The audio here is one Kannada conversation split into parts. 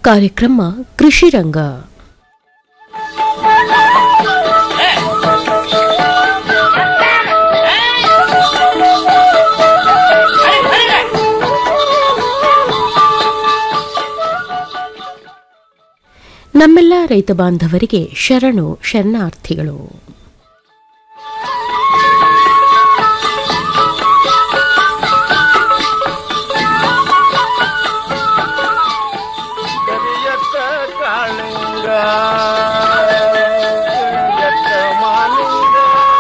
ಕಾರ್ಯಕ್ರಮ ಕೃಷಿ ರಂಗ ನಮ್ಮೆಲ್ಲ ರೈತ ಬಾಂಧವರಿಗೆ ಶರಣು ಶರಣಾರ್ಥಿಗಳು ಕರಿಯತ್ತ ಕಾಳಿಂಗ ಕರಿಯತ್ತ ಮಾಲಿಂಗ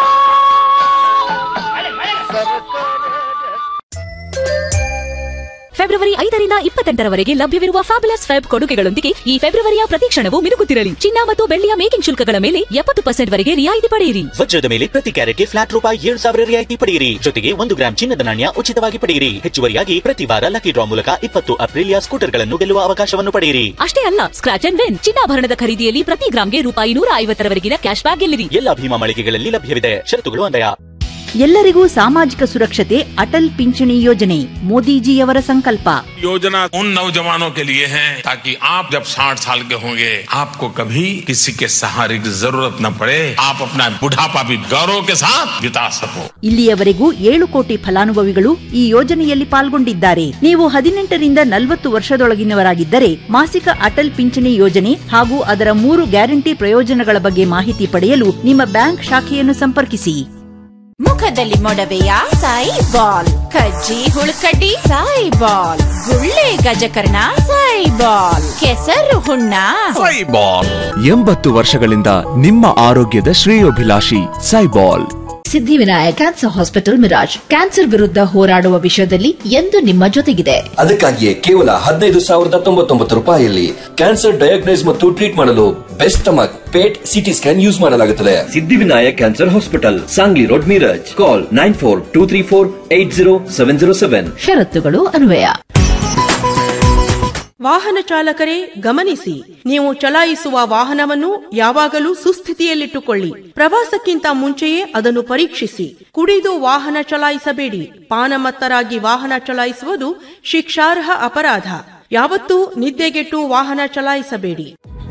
ಫೆಬ್ರವರಿ ಐದರಿಂದ ಇಪ್ಪತ್ತೆಂಟರವರೆಗೆ ಲಭ್ಯವಿರುವ ಫ್ಯಾಬುಲಸ್ ಫೆಬ್ ಕೊಡುಗೆಗಳೊಂದಿಗೆ ಈ ಫೆಬ್ರವರಿಯ ಪ್ರತಿ ಕ್ಷಣವೂ ಮಿನುಗುತ್ತಿರಲಿ ಚಿನ್ನ ಮತ್ತು ಬೆಳ್ಳಿಯ ಮೇಕಿಂಗ್ ಶುಲ್ಕಗಳ ಮೇಲೆ ಎಪ್ಪತ್ತು ಪರ್ಸೆಂಟ್ ವರೆಗೆ ರಿಯಾಯಿತಿ ಪಡೆಯಿರಿ ವಜ್ರದ ಮೇಲೆ ಪ್ರತಿ ಕ್ಯಾರೆಟ್ಗೆ ಫ್ಲಾಟ್ ರೂಪಾಯಿ ಏಳು ಸಾವಿರ ರಿಯಾಯಿತಿ ಪಡೆಯಿರಿ ಜೊತೆಗೆ ಒಂದು ಗ್ರಾಂ ಚಿನ್ನದ ನಾಣ್ಯ ಉಚಿತವಾಗಿ ಪಡೆಯಿರಿ ಹೆಚ್ಚುವರಿಯಾಗಿ ಪ್ರತಿ ವಾರ ಲಕ್ಕಿ ಡ್ರಾ ಮೂಲಕ ಇಪ್ಪತ್ತು ಅಪ್ರಿಲಿಯಾ ಸ್ಕೂಟರ್ಗಳನ್ನು ಗೆಲ್ಲುವ ಅವಕಾಶವನ್ನು ಪಡೆಯಿರಿ ಅಷ್ಟೇ ಅಲ್ಲ ಸ್ಕ್ರಾಚ್ ಅಂಡ್ ವಿನ್ ಚಿನ್ನಾಭರಣದ ಖರೀದಿಯಲ್ಲಿ ಪ್ರತಿ ಗ್ರಾಂಗೆ ರೂಪಾಯಿ ನೂರ ಐವತ್ತರವರೆಗಿನ ಕ್ಯಾಶ್ ಬ್ಯಾಕ್ ಗೆಲ್ಲಿರಿ ಎಲ್ಲ ಭೀಮಾ ಮಳಿಗೆಗಳಲ್ಲಿ ಲಭ್ಯವಿದೆ ಷರತ್ತುಗಳು ಅನ್ವಯ ಎಲ್ಲರಿಗೂ ಸಾಮಾಜಿಕ ಸುರಕ್ಷತೆ ಅಟಲ್ ಪಿಂಚಣಿ ಯೋಜನೆ ಮೋದಿಜಿಯವರ ಸಂಕಲ್ಪ योजना उन नौजवानों के लिए है ताकि आप जब 60 साल के होंगे आपको कभी किसी के सहारे की जरूरत न पड़े आप अपना बुढ़ापा भी गौरव के साथ बिता सको ಇಲ್ಲಿಯವರೆಗೂ ಏಳು ಕೋಟಿ ಫಲಾನುಭವಿಗಳು ಈ ಯೋಜನೆಯಲ್ಲಿ ಪಾಲ್ಗೊಂಡಿದ್ದಾರೆ ನೀವು ಹದಿನೆಂಟರಿಂದ ನಲವತ್ತು ವರ್ಷದೊಳಗಿನವರಾಗಿದ್ದರೆ ಮಾಸಿಕ ಅಟಲ್ ಪಿಂಚಣಿ ಯೋಜನೆ ಹಾಗೂ ಅದರ ಮೂರು ಗ್ಯಾರಂಟಿ ಪ್ರಯೋಜನಗಳ ಬಗ್ಗೆ ಮಾಹಿತಿ ಪಡೆಯಲು ನಿಮ್ಮ ಬ್ಯಾಂಕ್ ಶಾಖೆಯನ್ನು ಸಂಪರ್ಕಿಸಿ ಮುಖದಲ್ಲಿ ಮೊಡವೆಯ ಸಾಯಿ ಬಾಲ್ ಕಜ್ಜಿ ಹುಳುಕಡ್ಡಿ ಸಾಯಿ ಬಾಲ್ ಗುಳ್ಳೆ ಗಜಕರ್ಣ ಸಾಯಿ ಬಾಲ್ ಕೆಸರು ಹುಣ್ಣ ಎಂಬತ್ತು ವರ್ಷಗಳಿಂದ ನಿಮ್ಮ ಆರೋಗ್ಯದ ಶ್ರೇಯೋಭಿಲಾಷಿ Saibal Siddhivinayak cancer hospital Miraj cancer ವಿರುದ್ಧ ಹೋರಾಡುವ ವಿಷಯದಲ್ಲಿ ಎಂದು ನಿಮ್ಮ ಜೊತೆಗಿದೆ ಅದಕ್ಕಾಗಿಯೇ ಕೇವಲ ಹದಿನೈದು ಸಾವಿರದ ತೊಂಬತ್ತೊಂಬತ್ತು ರೂಪಾಯಿಯಲ್ಲಿ ಕ್ಯಾನ್ಸರ್ ಡಯಾಗ್ನೈಸ್ ಮತ್ತು ಟ್ರೀಟ್ ಮಾಡಲು best stomach PET CT scan use ಮಾಡಲಾಗುತ್ತದೆ Siddhivinayak cancer hospital Sangli road Miraj call nine four two three four eight zero seven zero seven ಷರತ್ತುಗಳು ಅನ್ವಯ ವಾಹನ ಚಾಲಕರೇ ಗಮನಿಸಿ ನೀವು ಚಲಾಯಿಸುವ ವಾಹನವನ್ನು ಯಾವಾಗಲೂ ಸುಸ್ಥಿತಿಯಲ್ಲಿಟ್ಟುಕೊಳ್ಳಿ ಪ್ರವಾಸಕ್ಕಿಂತ ಮುಂಚೆಯೇ ಅದನ್ನು ಪರೀಕ್ಷಿಸಿ ಕುಡಿದು ವಾಹನ ಚಲಾಯಿಸಬೇಡಿ ಪಾನಮತ್ತರಾಗಿ ವಾಹನ ಚಲಾಯಿಸುವುದು ಶಿಕ್ಷಾರ್ಹ ಅಪರಾಧ ಯಾವತ್ತೂ ನಿದ್ದೆಗೆಟ್ಟು ವಾಹನ ಚಲಾಯಿಸಬೇಡಿ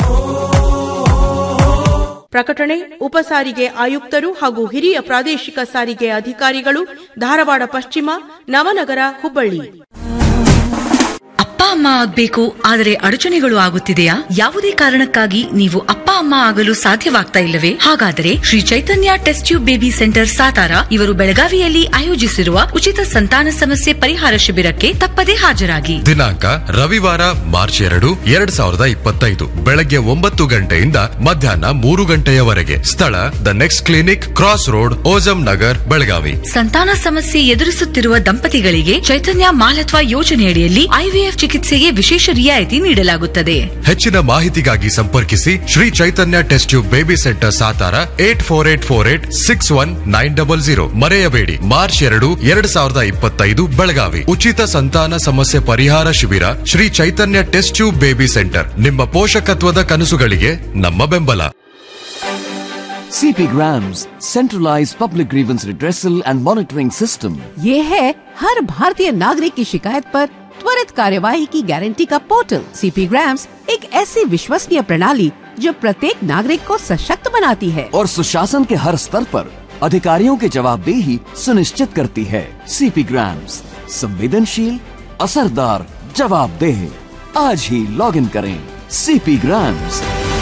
ಪ್ರಕಟಣೆ ಉಪಸಾರಿಗೆ ಆಯುಕ್ತರು ಹಾಗೂ ಹಿರಿಯ ಪ್ರಾದೇಶಿಕ ಸಾರಿಗೆ ಅಧಿಕಾರಿಗಳು ಧಾರವಾಡ ಪಶ್ಚಿಮ ನವನಗರ ಹುಬ್ಬಳ್ಳಿ ಅಪ್ಪ ಅಮ್ಮ ಆಗ್ಬೇಕು ಆದರೆ ಅಡಚಣೆಗಳು ಆಗುತ್ತಿದೆಯಾ ಯಾವುದೇ ಕಾರಣಕ್ಕಾಗಿ ನೀವು ಅಪ್ಪ ಅಮ್ಮ ಆಗಲು ಸಾಧ್ಯವಾಗ್ತಾ ಇಲ್ಲವೇ ಹಾಗಾದರೆ Shri Chaitanya test tube baby centre Satara ಇವರು ಬೆಳಗಾವಿಯಲ್ಲಿ ಆಯೋಜಿಸಿರುವ ಉಚಿತ ಸಂತಾನ ಸಮಸ್ಯೆ ಪರಿಹಾರ ಶಿಬಿರಕ್ಕೆ ತಪ್ಪದೇ ಹಾಜರಾಗಿ ದಿನಾಂಕ ರವಿವಾರ ಮಾರ್ಚ್ ಎರಡು ಎರಡ್ ಸಾವಿರದ ಇಪ್ಪತ್ತೈದು ಬೆಳಗ್ಗೆ ಒಂಬತ್ತು ಗಂಟೆಯಿಂದ ಮಧ್ಯಾಹ್ನ ಮೂರು ಗಂಟೆಯವರೆಗೆ ಸ್ಥಳ the next clinic cross road ಓಜಂ ನಗರ್ ಬೆಳಗಾವಿ ಸಂತಾನ ಸಮಸ್ಯೆ ಎದುರಿಸುತ್ತಿರುವ ದಂಪತಿಗಳಿಗೆ ಚೈತನ್ಯ ಮಾಲತ್ವ ಯೋಜನೆಯಡಿಯಲ್ಲಿ ಐವಿಎಫ್ ಚಿಕಿತ್ಸೆಗೆ ವಿಶೇಷ ರಿಯಾಯಿತಿ ನೀಡಲಾಗುತ್ತದೆ ಹೆಚ್ಚಿನ ಮಾಹಿತಿಗಾಗಿ ಸಂಪರ್ಕಿಸಿ Shri Chaitanya test tube baby centre Satara eight four eight four eight six one nine double zero ಮರೆಯಬೇಡಿ ಮಾರ್ಚ್ ಎರಡು ಎರಡ್ ಸಾವಿರದ ಇಪ್ಪತ್ತೈದು ಬೆಳಗಾವಿ ಉಚಿತ ಸಂತಾನ ಸಮಸ್ಯೆ ಪರಿಹಾರ ಶಿಬಿರ Shri Chaitanya test tube baby centre ನಿಮ್ಮ ಪೋಷಕತ್ವದ ಕನಸುಗಳಿಗೆ ನಮ್ಮ ಬೆಂಬಲ CP Grams, centralized public grievance redressal and monitoring system. ये है हर भारतीय नागरिक की शिकायत पर त्वरित कार्यवाही की गारंटी का पोर्टल सीपी ग्राम्स एक ऐसी विश्वसनीय प्रणाली जो प्रत्येक नागरिक को सशक्त बनाती है और सुशासन के हर स्तर पर अधिकारियों की जवाबदेही सुनिश्चित करती है सीपी ग्राम्स संवेदनशील असरदार जवाबदेह आज ही लॉग इन करें सीपी ग्राम्स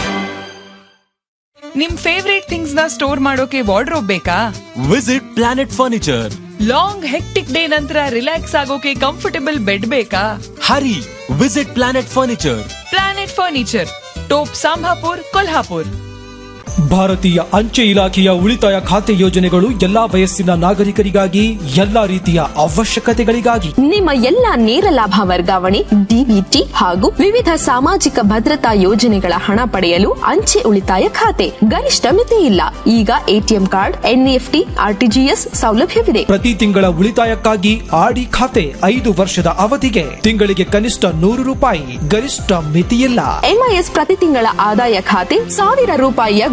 ನಿಮ್ ಫೇವ್ರೇಟ್ ಥಿಂಗ್ಸ್ ನ ಸ್ಟೋರ್ ಮಾಡೋಕೆ ವಾರ್ಡ್ರೋಬ್ ಬೇಕಾ visit planet furniture long hectic day ನಂತರ ರಿಲ್ಯಾಕ್ಸ್ ಆಗೋಕೆ ಕಂಫರ್ಟಬಲ್ ಬೆಡ್ ಬೇಕಾ hurry visit planet furniture planet furniture ಟೋಪ್ ಸಂಭಾಪುರ್ ಕೊಲ್ಹಾಪುರ್ ಭಾರತೀಯ ಅಂಚೆ ಇಲಾಖೆಯ ಉಳಿತಾಯ ಖಾತೆ ಯೋಜನೆಗಳು ಎಲ್ಲಾ ವಯಸ್ಸಿನ ನಾಗರಿಕರಿಗಾಗಿ ಎಲ್ಲಾ ರೀತಿಯ ಅವಶ್ಯಕತೆಗಳಿಗಾಗಿ ನಿಮ್ಮ ಎಲ್ಲ ನೇರ ಲಾಭ ವರ್ಗಾವಣೆ ಡಿಬಿಟಿ ಹಾಗೂ ವಿವಿಧ ಸಾಮಾಜಿಕ ಭದ್ರತಾ ಯೋಜನೆಗಳ ಹಣ ಪಡೆಯಲು ಅಂಚೆ ಉಳಿತಾಯ ಖಾತೆ ಗರಿಷ್ಠ ಮಿತಿ ಇಲ್ಲ ಈಗ ಎಟಿಎಂ ಕಾರ್ಡ್ ಎನ್ಇಎಫ್ಟಿ ಆರ್ಟಿಜಿಎಸ್ ಸೌಲಭ್ಯವಿದೆ ಪ್ರತಿ ತಿಂಗಳ ಉಳಿತಾಯಕ್ಕಾಗಿ ಆಡಿ ಖಾತೆ ಐದು ವರ್ಷದ ಅವಧಿಗೆ ತಿಂಗಳಿಗೆ ಕನಿಷ್ಠ ನೂರು ರೂಪಾಯಿ ಗರಿಷ್ಠ ಮಿತಿಯಿಲ್ಲ ಎಂಐಎಸ್ ಪ್ರತಿ ತಿಂಗಳ ಆದಾಯ ಖಾತೆ ಸಾವಿರ ರೂಪಾಯಿಯ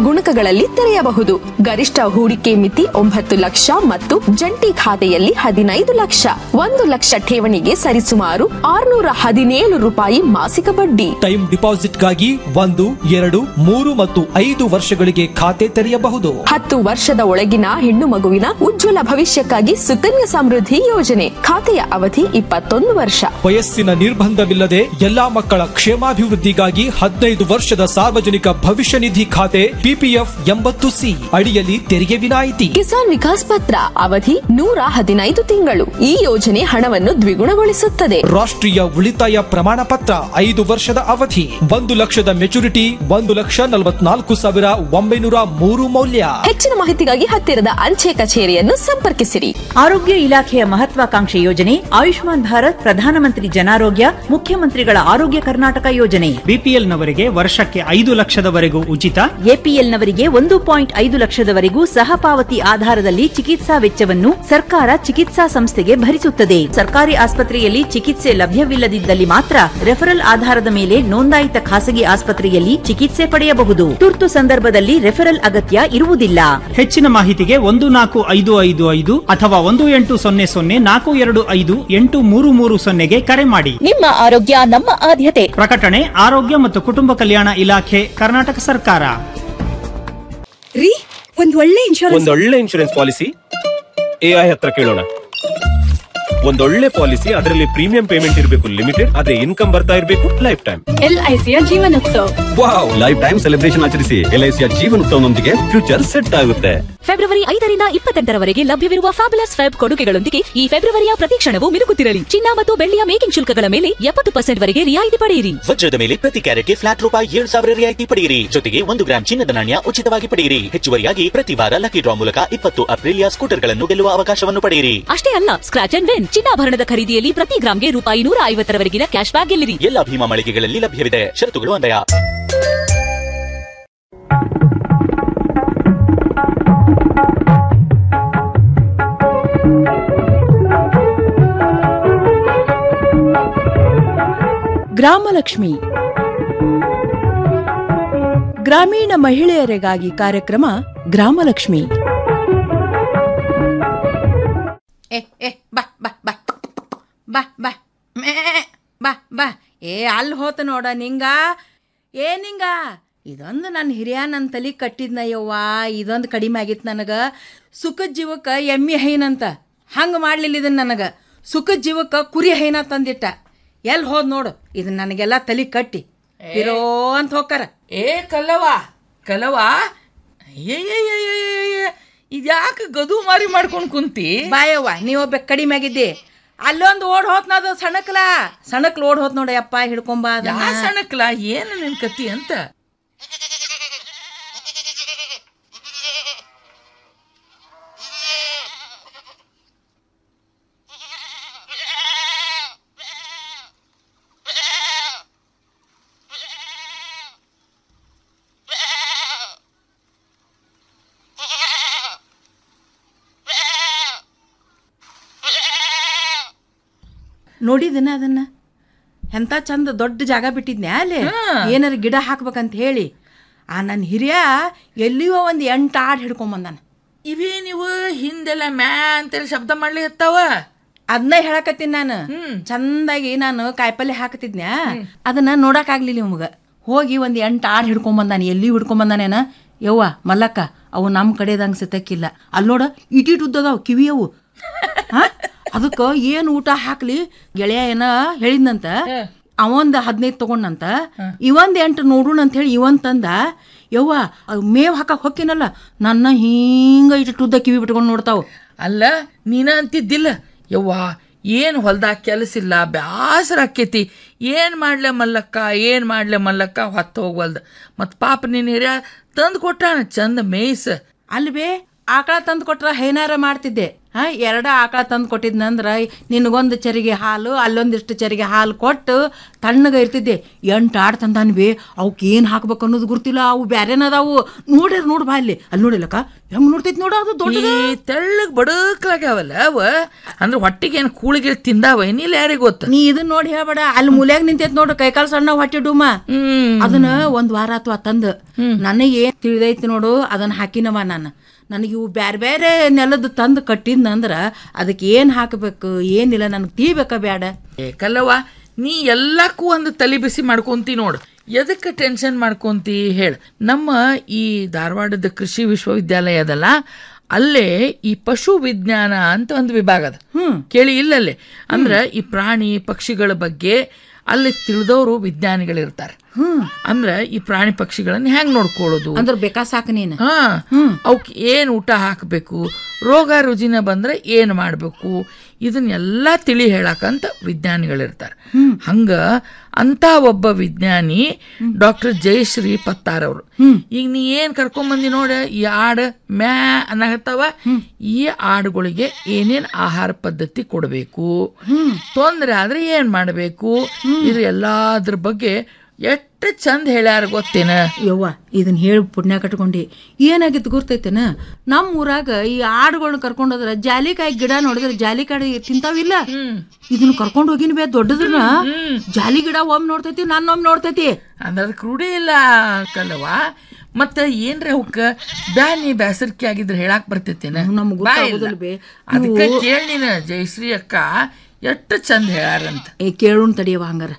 ಗುಣಕಗಳಲ್ಲಿ ತೆರೆಯಬಹುದು ಗರಿಷ್ಠ ಹೂಡಿಕೆ ಮಿತಿ ಒಂಬತ್ತು ಲಕ್ಷ ಮತ್ತು ಜಂಟಿ ಖಾತೆಯಲ್ಲಿ ಹದಿನೈದು ಲಕ್ಷ ಒಂದು ಲಕ್ಷ ಠೇವಣಿಗೆ ಸರಿಸುಮಾರು ಆರುನೂರ ಹದಿನೇಳು ರೂಪಾಯಿ ಮಾಸಿಕ ಬಡ್ಡಿ ಟೈಮ್ ಡಿಪಾಸಿಟ್ಗಾಗಿ ಒಂದು ಎರಡು ಮೂರು ಮತ್ತು ಐದು ವರ್ಷಗಳಿಗೆ ಖಾತೆ ತೆರೆಯಬಹುದು ಹತ್ತು ವರ್ಷದ ಒಳಗಿನ ಹೆಣ್ಣು ಮಗುವಿನ ಉಜ್ವಲ ಭವಿಷ್ಯಕ್ಕಾಗಿ ಸುಕನ್ಯಾ ಸಮೃದ್ಧಿ ಯೋಜನೆ ಖಾತೆಯ ಅವಧಿ ಇಪ್ಪತ್ತೊಂದು ವರ್ಷ ವಯಸ್ಸಿನ ನಿರ್ಬಂಧವಿಲ್ಲದೆ ಎಲ್ಲಾ ಮಕ್ಕಳ ಕ್ಷೇಮಾಭಿವೃದ್ಧಿಗಾಗಿ ಹದಿನೈದು ವರ್ಷದ ಸಾರ್ವಜನಿಕ ಭವಿಷ್ಯ ನಿಧಿ ಖಾತೆ ಪಿಪಿಎಫ್ ಎಂಬತ್ತು ಸಿ ಅಡಿಯಲ್ಲಿ ತೆರಿಗೆ ವಿನಾಯಿತಿ ಕಿಸಾನ್ ವಿಕಾಸ್ ಪತ್ರ ಅವಧಿ ನೂರ ಹದಿನೈದು ತಿಂಗಳು ಈ ಯೋಜನೆ ಹಣವನ್ನು ದ್ವಿಗುಣಗೊಳಿಸುತ್ತದೆ ರಾಷ್ಟ್ರೀಯ ಉಳಿತಾಯ ಪ್ರಮಾಣ ಪತ್ರ ಐದು ವರ್ಷದ ಅವಧಿ ಒಂದು ಲಕ್ಷದ ಮೆಚುರಿಟಿ ಒಂದು ಲಕ್ಷ ನಲವತ್ನಾಲ್ಕು ಸಾವಿರ ಒಂಬೈನೂರ ಮೂರು ಮೌಲ್ಯ ಹೆಚ್ಚಿನ ಮಾಹಿತಿಗಾಗಿ ಹತ್ತಿರದ ಅಂಚೆ ಕಚೇರಿಯನ್ನು ಸಂಪರ್ಕಿಸಿರಿ ಆರೋಗ್ಯ ಇಲಾಖೆಯ ಮಹತ್ವಾಕಾಂಕ್ಷೆ ಯೋಜನೆ ಆಯುಷ್ಮಾನ್ ಭಾರತ್ ಪ್ರಧಾನಮಂತ್ರಿ ಜನಾರೋಗ್ಯ ಮುಖ್ಯಮಂತ್ರಿಗಳ ಆರೋಗ್ಯ ಕರ್ನಾಟಕ ಯೋಜನೆ ಬಿಪಿಎಲ್ ನವರಿಗೆ ವರ್ಷಕ್ಕೆ ಐದು ಲಕ್ಷದವರೆಗೂ ಉಚಿತ ಎಪಿಎಲ್ ನವರಿಗೆ ಒಂದು ಪಾಯಿಂಟ್ ಐದು ಲಕ್ಷದವರೆಗೂ ಸಹಪಾವತಿ ಆಧಾರದಲ್ಲಿ ಚಿಕಿತ್ಸಾ ವೆಚ್ಚವನ್ನು ಸರ್ಕಾರ ಚಿಕಿತ್ಸಾ ಸಂಸ್ಥೆಗೆ ಭರಿಸುತ್ತದೆ ಸರ್ಕಾರಿ ಆಸ್ಪತ್ರೆಯಲ್ಲಿ ಚಿಕಿತ್ಸೆ ಲಭ್ಯವಿಲ್ಲದಿದ್ದಲ್ಲಿ ಮಾತ್ರ ರೆಫರಲ್ ಆಧಾರದ ಮೇಲೆ ನೋಂದಾಯಿತ ಖಾಸಗಿ ಆಸ್ಪತ್ರೆಯಲ್ಲಿ ಚಿಕಿತ್ಸೆ ಪಡೆಯಬಹುದು ತುರ್ತು ಸಂದರ್ಭದಲ್ಲಿ ರೆಫರಲ್ ಅಗತ್ಯ ಇರುವುದಿಲ್ಲ ಹೆಚ್ಚಿನ ಮಾಹಿತಿಗೆ ಒಂದು ನಾಲ್ಕು ಐದು ಐದು ಐದು ಅಥವಾ ಒಂದು ಎಂಟು ಸೊನ್ನೆ ಸೊನ್ನೆ ನಾಲ್ಕು ಎರಡು ಐದು ಎಂಟು ಮೂರು ಮೂರು ಸೊನ್ನೆಗೆ ಕರೆ ಮಾಡಿ ನಿಮ್ಮ ಆರೋಗ್ಯ ನಮ್ಮ ಆದ್ಯತೆ ಪ್ರಕಟಣೆ ಆರೋಗ್ಯ ಮತ್ತು ಕುಟುಂಬ ಕಲ್ಯಾಣ ಇಲಾಖೆ ಕರ್ನಾಟಕ ಸರ್ಕಾರ ರೀ ಒಂದ್ ಒಳ್ಳೆ ಇನ್ಶೂರೆನ್ಸ್ ಒಂದೊಳ್ಳೆ ಇನ್ಶೂರೆನ್ಸ್ ಪಾಲಿಸಿ ಎಐ ಹತ್ರ ಕೇಳೋಣ ಒಂದೊಳ್ಳೆ ಪಾಲಿಸಿ ಅದರಲ್ಲಿ ಪ್ರೀಮಿಯಂ ಪೇಮೆಂಟ್ ಇರಬೇಕು ಲಿಮಿಟೆಡ್ ಅದೇ ಇನ್ಕಮ್ ಬರ್ತಾ ಇರಬೇಕು ಲೈಫ್ ಟೈಮ್ ಎಲ್ಐಸಿಯ Jeevanotsava wow lifetime celebration ಆಚರಿಸಿ ಎಲ್ಐಸಿಯ ಜೀವನೋತ್ಸವನೊಂದಿಗೆ ಫ್ಯೂಚರ್ ಸೆಟ್ ಆಗುತ್ತೆ ಫೆಬ್ರವರಿ ಐದರಿಂದ ಇಪ್ಪತ್ತೆಂಟರವರೆಗೆ ಲಭ್ಯವಿರುವ ಫ್ಯಾಬುಲಸ್ ಫೆಬ್ ಕೊಡುಗೆಗಳೊಂದಿಗೆ ಈ ಫೆಬ್ರವರಿಯ ಪ್ರತಿ ಕ್ಷಣವೂ ಮಿನುಗುತ್ತಿರಲಿ ಚಿನ್ನ ಮತ್ತು ಬೆಳ್ಳಿಯ ಮೇಕಿಂಗ್ ಶುಲ್ಕಗಳ ಮೇಲೆ ಎಪ್ಪತ್ತು ಪರ್ಸೆಂಟ್ ವರೆಗೆ ರಿಯಾಯಿತಿ ಪಡೆಯಿರಿ ವಜ್ರದ ಮೇಲೆ ಪ್ರತಿ ಕ್ಯಾರೆಟ್ಗೆ ಫ್ಲಾಟ್ ರೂಪಾಯಿ ಏಳು ಸಾವಿರ ರಿಯಾಯಿತಿ ಪಡೆಯಿರಿ ಜೊತೆಗೆ ಒಂದು ಗ್ರಾಂ ಚಿನ್ನದ ನಾಣ್ಯ ಉಚಿತವಾಗಿ ಪಡೆಯಿರಿ ಹೆಚ್ಚುವರಿಯಾಗಿ ಪ್ರತಿ ವಾರ ಲಕ್ಕಿ ಡ್ರಾ ಮೂಲಕ ಇಪ್ಪತ್ತು ಅಪ್ರಿಲಿಯ ಸ್ಕೂಟರ್ಗಳನ್ನು ಗೆಲ್ಲುವ ಅವಕಾಶವನ್ನು ಪಡೆಯಿರಿ ಅಷ್ಟೇ ಅಲ್ಲ ಸ್ಕ್ರಾಚ್ ಅಂಡ್ ವಿನ್ ಚಿನ್ನಾಭರಣದ ಖರೀದಿಯಲ್ಲಿ ಪ್ರತಿ ಗ್ರಾಂಗೆ ರೂಪಾಯಿ ನೂರ ಐವತ್ತರವರೆಗಿನ ಕ್ಯಾಶ್ ಬ್ಯಾಕ್ ಗೆಲ್ಲಿರಿ ಎಲ್ಲ ಭೀಮಾ ಮಳಿಗೆಗಳಲ್ಲಿ ಲಭ್ಯವಿದೆ ಷರತ್ತುಗಳು ಅನ್ವಯ ಗ್ರಾಮಲಕ್ಷ್ಮಿ ಗ್ರಾಮೀಣ ಮಹಿಳೆಯರಿಗಾಗಿ ಕಾರ್ಯಕ್ರಮ ಗ್ರಾಮಲಕ್ಷ್ಮಿ ಏ ಏ ಬಾ ಬಾ ಬಾ ಬಾ ಬಾ ಮೇ ಬಾ ಬಾ ಏ ಅಲ್ಲಿ ಹೋತ ನೋಡ ನಿಂಗ ಏ ನಿಂಗ ಇದೊಂದು ನನ್ನ ಹಿರಿಯ ನನ್ನ ತಲೆ ಕಟ್ಟಿದ್ನ ಯವ್ವ ಇದೊಂದು ಕಡಿಮೆ ಆಗಿತ್ತು ನನಗೆ ಸುಖದ ಜೀವಕ್ಕೆ ಎಮ್ಮೆ ಹೈನಂತ ಹಂಗೆ ಮಾಡ್ಲಿಲ್ಲ ಇದನ್ನ ನನಗೆ ಸುಖದ ಜೀವಕ್ಕೆ ಕುರಿ ಹೈನ ತಂದಿಟ್ಟ ಎಲ್ಲಿ ಹೋದ್ ನೋಡು ಇದನ್ನ ನನಗೆಲ್ಲ ತಲೆ ಕಟ್ಟಿ ಇರೋ ಅಂತ ಹೋಗ್ತಾರ ಏ ಕಲ್ಲವ ಕಲ್ಲವ ಇದ್ಯಾಕೆ ಗದು ಮಾರಿ ಮಾಡ್ಕೊಂಡು ಕುಂತಿ ಬಾಯವ್ವ ನೀವೊಬ್ಬ ಕಡಿಮೆ ಆಗಿದ್ದಿ ಅಲ್ಲೊಂದು ಓಡ್ ಹೋತ್ ನಾದು ಸಣಕ್ಲ ಸಣಕ್ಲ ಓಡ್ ಹೋತ್ ನೋಡಿ ಅಪ್ಪ ಹಿಡ್ಕೊಂಬ ಯಾ ಸಣ್ಣಕ್ಲ ಏನು ನಿನ್ ಕತಿ ಅಂತ ನೋಡಿದನ ಅದನ್ನ ಎಂತ ಚಂದ ದೊಡ್ಡ ಜಾಗ ಬಿಟ್ಟಿದ್ನ್ಯಾ ಅಲ್ಲಿ ಏನಾರ ಗಿಡ ಹಾಕ್ಬೇಕಂತ ಹೇಳಿ ಆ ನನ್ನ ಹಿರಿಯ ಎಲ್ಲಿಯೋ ಒಂದು ಎಂಟು ಆಡ್ ಹಿಡ್ಕೊಂಬಂದಾನ ಇವೇ ನೀವು ಹಿಂದೆಲ್ಲ ಮ್ಯಾ ಅಂತೇಳಿ ಶಬ್ದ ಮಾಡ್ಲಿ ಹತ್ತಾವ ಅದನ್ನ ಹೇಳಕತ್ತೀನಿ ನಾನು ಚಂದಾಗಿ ನಾನು ಕಾಯಿಪಲ್ಲೆ ಹಾಕತಿದ್ನ್ಯಾ ಅದನ್ನ ನೋಡಕ್ ಆಗ್ಲಿಲ್ಲ ನಿಮ್ಗ ಹೋಗಿ ಒಂದ್ ಎಂಟು ಆಡ್ ಹಿಡ್ಕೊಂಬಂದಾನ ಎಲ್ಲಿ ಹಿಡ್ಕೊಂಬಂದಾನೇನ ಯವ್ವ ಮಲ್ಲಕ್ಕ ಅವು ನಮ್ಮ ಕಡೆದಂಗ ಸಿತಕ್ಕಿಲ್ಲ ಅಲ್ಲಿ ನೋಡ ಇಟಿಟ್ ಉದ್ದದಾವ್ ಕಿವಿ ಅವು ಅದಕ್ಕೆ ಏನು ಊಟ ಹಾಕ್ಲಿ ಗೆಳೆಯ ಏನ ಹೇಳಿದ್ನಂತ ಅವಂದ ಹದಿನೈದು ತಗೊಂಡಂತ ಇವಂದ್ ಎಂಟು ನೋಡೋಣ ಅಂತ ಹೇಳಿ ಇವನ್ ತಂದ ಯವ್ವ ಅವ್ ಮೇವ್ ಹಾಕಕ್ ಹೊಕ್ಕಿನಲ್ಲ ನನ್ನ ಹಿಂಗ ಇಟ್ಟು ಉದ್ದ ಕಿವಿ ಬಿಟ್ಕೊಂಡು ನೋಡ್ತಾವ್ ಅಲ್ಲ ನೀನ ಅಂತಿದ್ದಿಲ್ಲ ಯವ್ವ ಏನು ಹೊಲ್ದಾಗ ಕೆಲಸ ಇಲ್ಲ ಬ್ಯಾಸರ ಆಕ್ಕೇತಿ ಏನು ಮಾಡ್ಲೆ ಮಲ್ಲಕ್ಕ ಏನು ಮಾಡ್ಲೆ ಮಲ್ಲಕ್ಕ ಹೊತ್ತು ಹೋಗ್ವಲ್ದ ಮತ್ತು ಪಾಪ ನಿನ್ನ ಹಿರಿಯ ತಂದು ಕೊಟ್ಟಾನ ಚಂದ ಮೇಯ್ಸ ಅಲ್ವೇ ಆಕಳ ತಂದು ಕೊಟ್ರ ಹೇನಾರ ಮಾಡ್ತಿದ್ದೆ ಹಾ ಎರಡ ಆಕಳ ತಂದು ಕೊಟ್ಟಿದ್ನಂದ್ರ ನಿನಗೊಂದು ಚರಿಗೆ ಹಾಲು ಅಲ್ಲೊಂದಿಷ್ಟು ಚರಿಗೆ ಹಾಲು ಕೊಟ್ಟು ತಣ್ಣಗ ಇರ್ತಿದ್ದೆ ಎಂಟು ಆಡ್ ತಂದಾನ್ ಬೇ ಅವಕ್ಕೆ ಏನು ಹಾಕ್ಬೇಕು ಅನ್ನೋದು ಗುರ್ತಿಲ್ಲ ಅವು ಬ್ಯಾರೇನದಾವು ನೋಡ್ಯಾರ ನೋಡ್ ಬಾ ಅಲ್ಲಿ ಅಲ್ಲಿ ನೋಡಿಲ್ಲಕ್ಕ ಹೆಂಗ್ ನೋಡ್ತೈತಿ ನೋಡ ಅದು ದೊಡ್ಡದು ಈ ತೆಳ್ಳಗ್ ಬಡಕ್ಲಾಗ್ಯಾವಲ್ಲ ಅವ ಅಂದ್ರೆ ಹೊಟ್ಟಿಗೆ ಏನು ಕೂಳಿಗೆ ತಿಂದಾವ ಏನಿಲ್ಲ ಯಾರಿಗೆ ಗೊತ್ತ ನೀ ಇದನ್ನ ನೋಡಿ ಹೇಳ್ಬೇಡ ಅಲ್ಲಿ ಮೂಲ್ಯಾಗ ನಿಂತೈತಿ ನೋಡು ಕೈಕಾಲು ಸಣ್ಣ ಹೊಟ್ಟೆ ಡೂಮ ಅದನ್ನ ಒಂದ್ ವಾರ ಅಥವಾ ತಂದು ನನಗೆ ಏನ್ ತಿಳಿದೈತಿ ನೋಡು ಅದನ್ನ ಹಾಕಿನವ ನಾನು ನನಗೆ ಇವು ಬ್ಯಾರೆ ಬೇರೆ ನೆಲದ ತಂದು ಕಟ್ಟಿದ್ನಂದ್ರ ಅದಕ್ಕೆ ಏನ್ ಹಾಕಬೇಕು ಏನಿಲ್ಲ ನನಗೆ ತಿಳಿಬೇಕ ಬ್ಯಾಡ ಏಕಲ್ಲವ ನೀ ಎಲ್ಲಕ್ಕೂ ಒಂದು ತಲೆ ಬಿಸಿ ಮಾಡ್ಕೊಂತಿ ನೋಡು ಎದಕ್ಕೆ ಟೆನ್ಷನ್ ಮಾಡ್ಕೊಂತಿ ಹೇಳ ನಮ್ಮ ಈ ಧಾರವಾಡದ ಕೃಷಿ ವಿಶ್ವವಿದ್ಯಾಲಯ ಅದಲ್ಲ ಅಲ್ಲೇ ಈ ಪಶು ವಿಜ್ಞಾನ ಅಂತ ಒಂದು ವಿಭಾಗ ಅದ ಕೇಳಿ ಇಲ್ಲಲ್ಲೇ ಅಂದ್ರೆ ಈ ಪ್ರಾಣಿ ಪಕ್ಷಿಗಳ ಬಗ್ಗೆ ಅಲ್ಲಿ ತಿಳಿದವರು ವಿಜ್ಞಾನಿಗಳಿರ್ತಾರೆ ಅಂದ್ರೆ ಈ ಪ್ರಾಣಿ ಪಕ್ಷಿಗಳನ್ನ ಹೆಂಗ್ ನೋಡ್ಕೊಳ್ಳೋದು ಅಂದ್ರ ಬೇಕಾ ಸಾಕು ನೀನು ಹಾ ಅವಕ್ಕೆ ಏನು ಊಟ ಹಾಕಬೇಕು ರೋಗ ರುಜಿನ ಬಂದ್ರೆ ಏನು ಮಾಡಬೇಕು ಇದನ್ನೆಲ್ಲ ತಿಳಿ ಹೇಳಕಂತ ವಿಜ್ಞಾನಿಗಳಿರ್ತಾರೆ ಹಂಗ ಅಂತ ಒಬ್ಬ ವಿಜ್ಞಾನಿ ಡಾಕ್ಟರ್ ಜಯಶ್ರೀ ಪತ್ತಾರ್ ಅವರು ಈಗ ನೀ ಏನ್ ಕರ್ಕೊಂಬಂದಿ ನೋಡ ಈ ಆಡು ಮ್ಯಾ ಅನ್ನಕತ್ತಾವ ಈ ಆಡುಗಳಿಗೆ ಏನೇನ್ ಆಹಾರ ಪದ್ಧತಿ ಕೊಡಬೇಕು ತೊಂದ್ರೆ ಆದ್ರೆ ಏನ್ ಮಾಡಬೇಕು ಇದು ಎಲ್ಲಾದ್ರ ಬಗ್ಗೆ ಎಷ್ಟು ಚಂದ ಹೇಳ್ಯಾರ ಗೊತ್ತೇನ ಯವ್ವ ಇದನ್ನ ಹೇಳಿ ಪುಣ್ಯ ಕಟ್ಕೊಂಡಿ ಏನಾಗಿತ್ತು ಗುರ್ತೈತೇನ ನಮ್ಮ ಊರಾಗ ಈ ಆಡುಗಳನ್ನ ಕರ್ಕೊಂಡು ಹೋದ್ರ ಜಾಲಿಕಾಯಿ ಗಿಡ ನೋಡಿದ್ರೆ ಜಾಲಿಕಾಯಿ ತಿಂತಾವಿಲ್ಲ ಇದನ್ನ ಕರ್ಕೊಂಡು ಹೋಗಿನ ಬೇ ದೊಡ್ಡದನ್ನ ಜಾಲಿ ಗಿಡ ಒಮ್ಮೆ ನೋಡ್ತೈತಿ ನಾನು ಒಮ್ಮೆ ನೋಡ್ತೈತಿ ಅಂದ್ರೆ ಅದಕ್ಕೆ ರೂಢಿ ಇಲ್ಲ ಕಲ್ಲವ ಮತ್ತ ಏನ್ರ ಅವಕ್ಕ ಬ್ಯಾನಿ ಬ್ಯಾಸರಿಕೆ ಆಗಿದ್ರೆ ಹೇಳಾಕ್ ಬರ್ತೈತೇನ ನಮ್ಗ್ ಬಾ ಇಲ್ಲ. ಗೊತ್ತಾಗೋದಿಲ್ಲ ಬೇ. ಅದಕ್ಕೆ ಇವು- ಕೇಳಿ ನೀನು ಜಯಶ್ರೀ ಅಕ್ಕ ಎಷ್ಟು ಚಂದ ಹೇಳ್ಯಾರಂತ ಏ ಕೇಳೋಣ ತಡಿಯವ ಹಂಗಾರ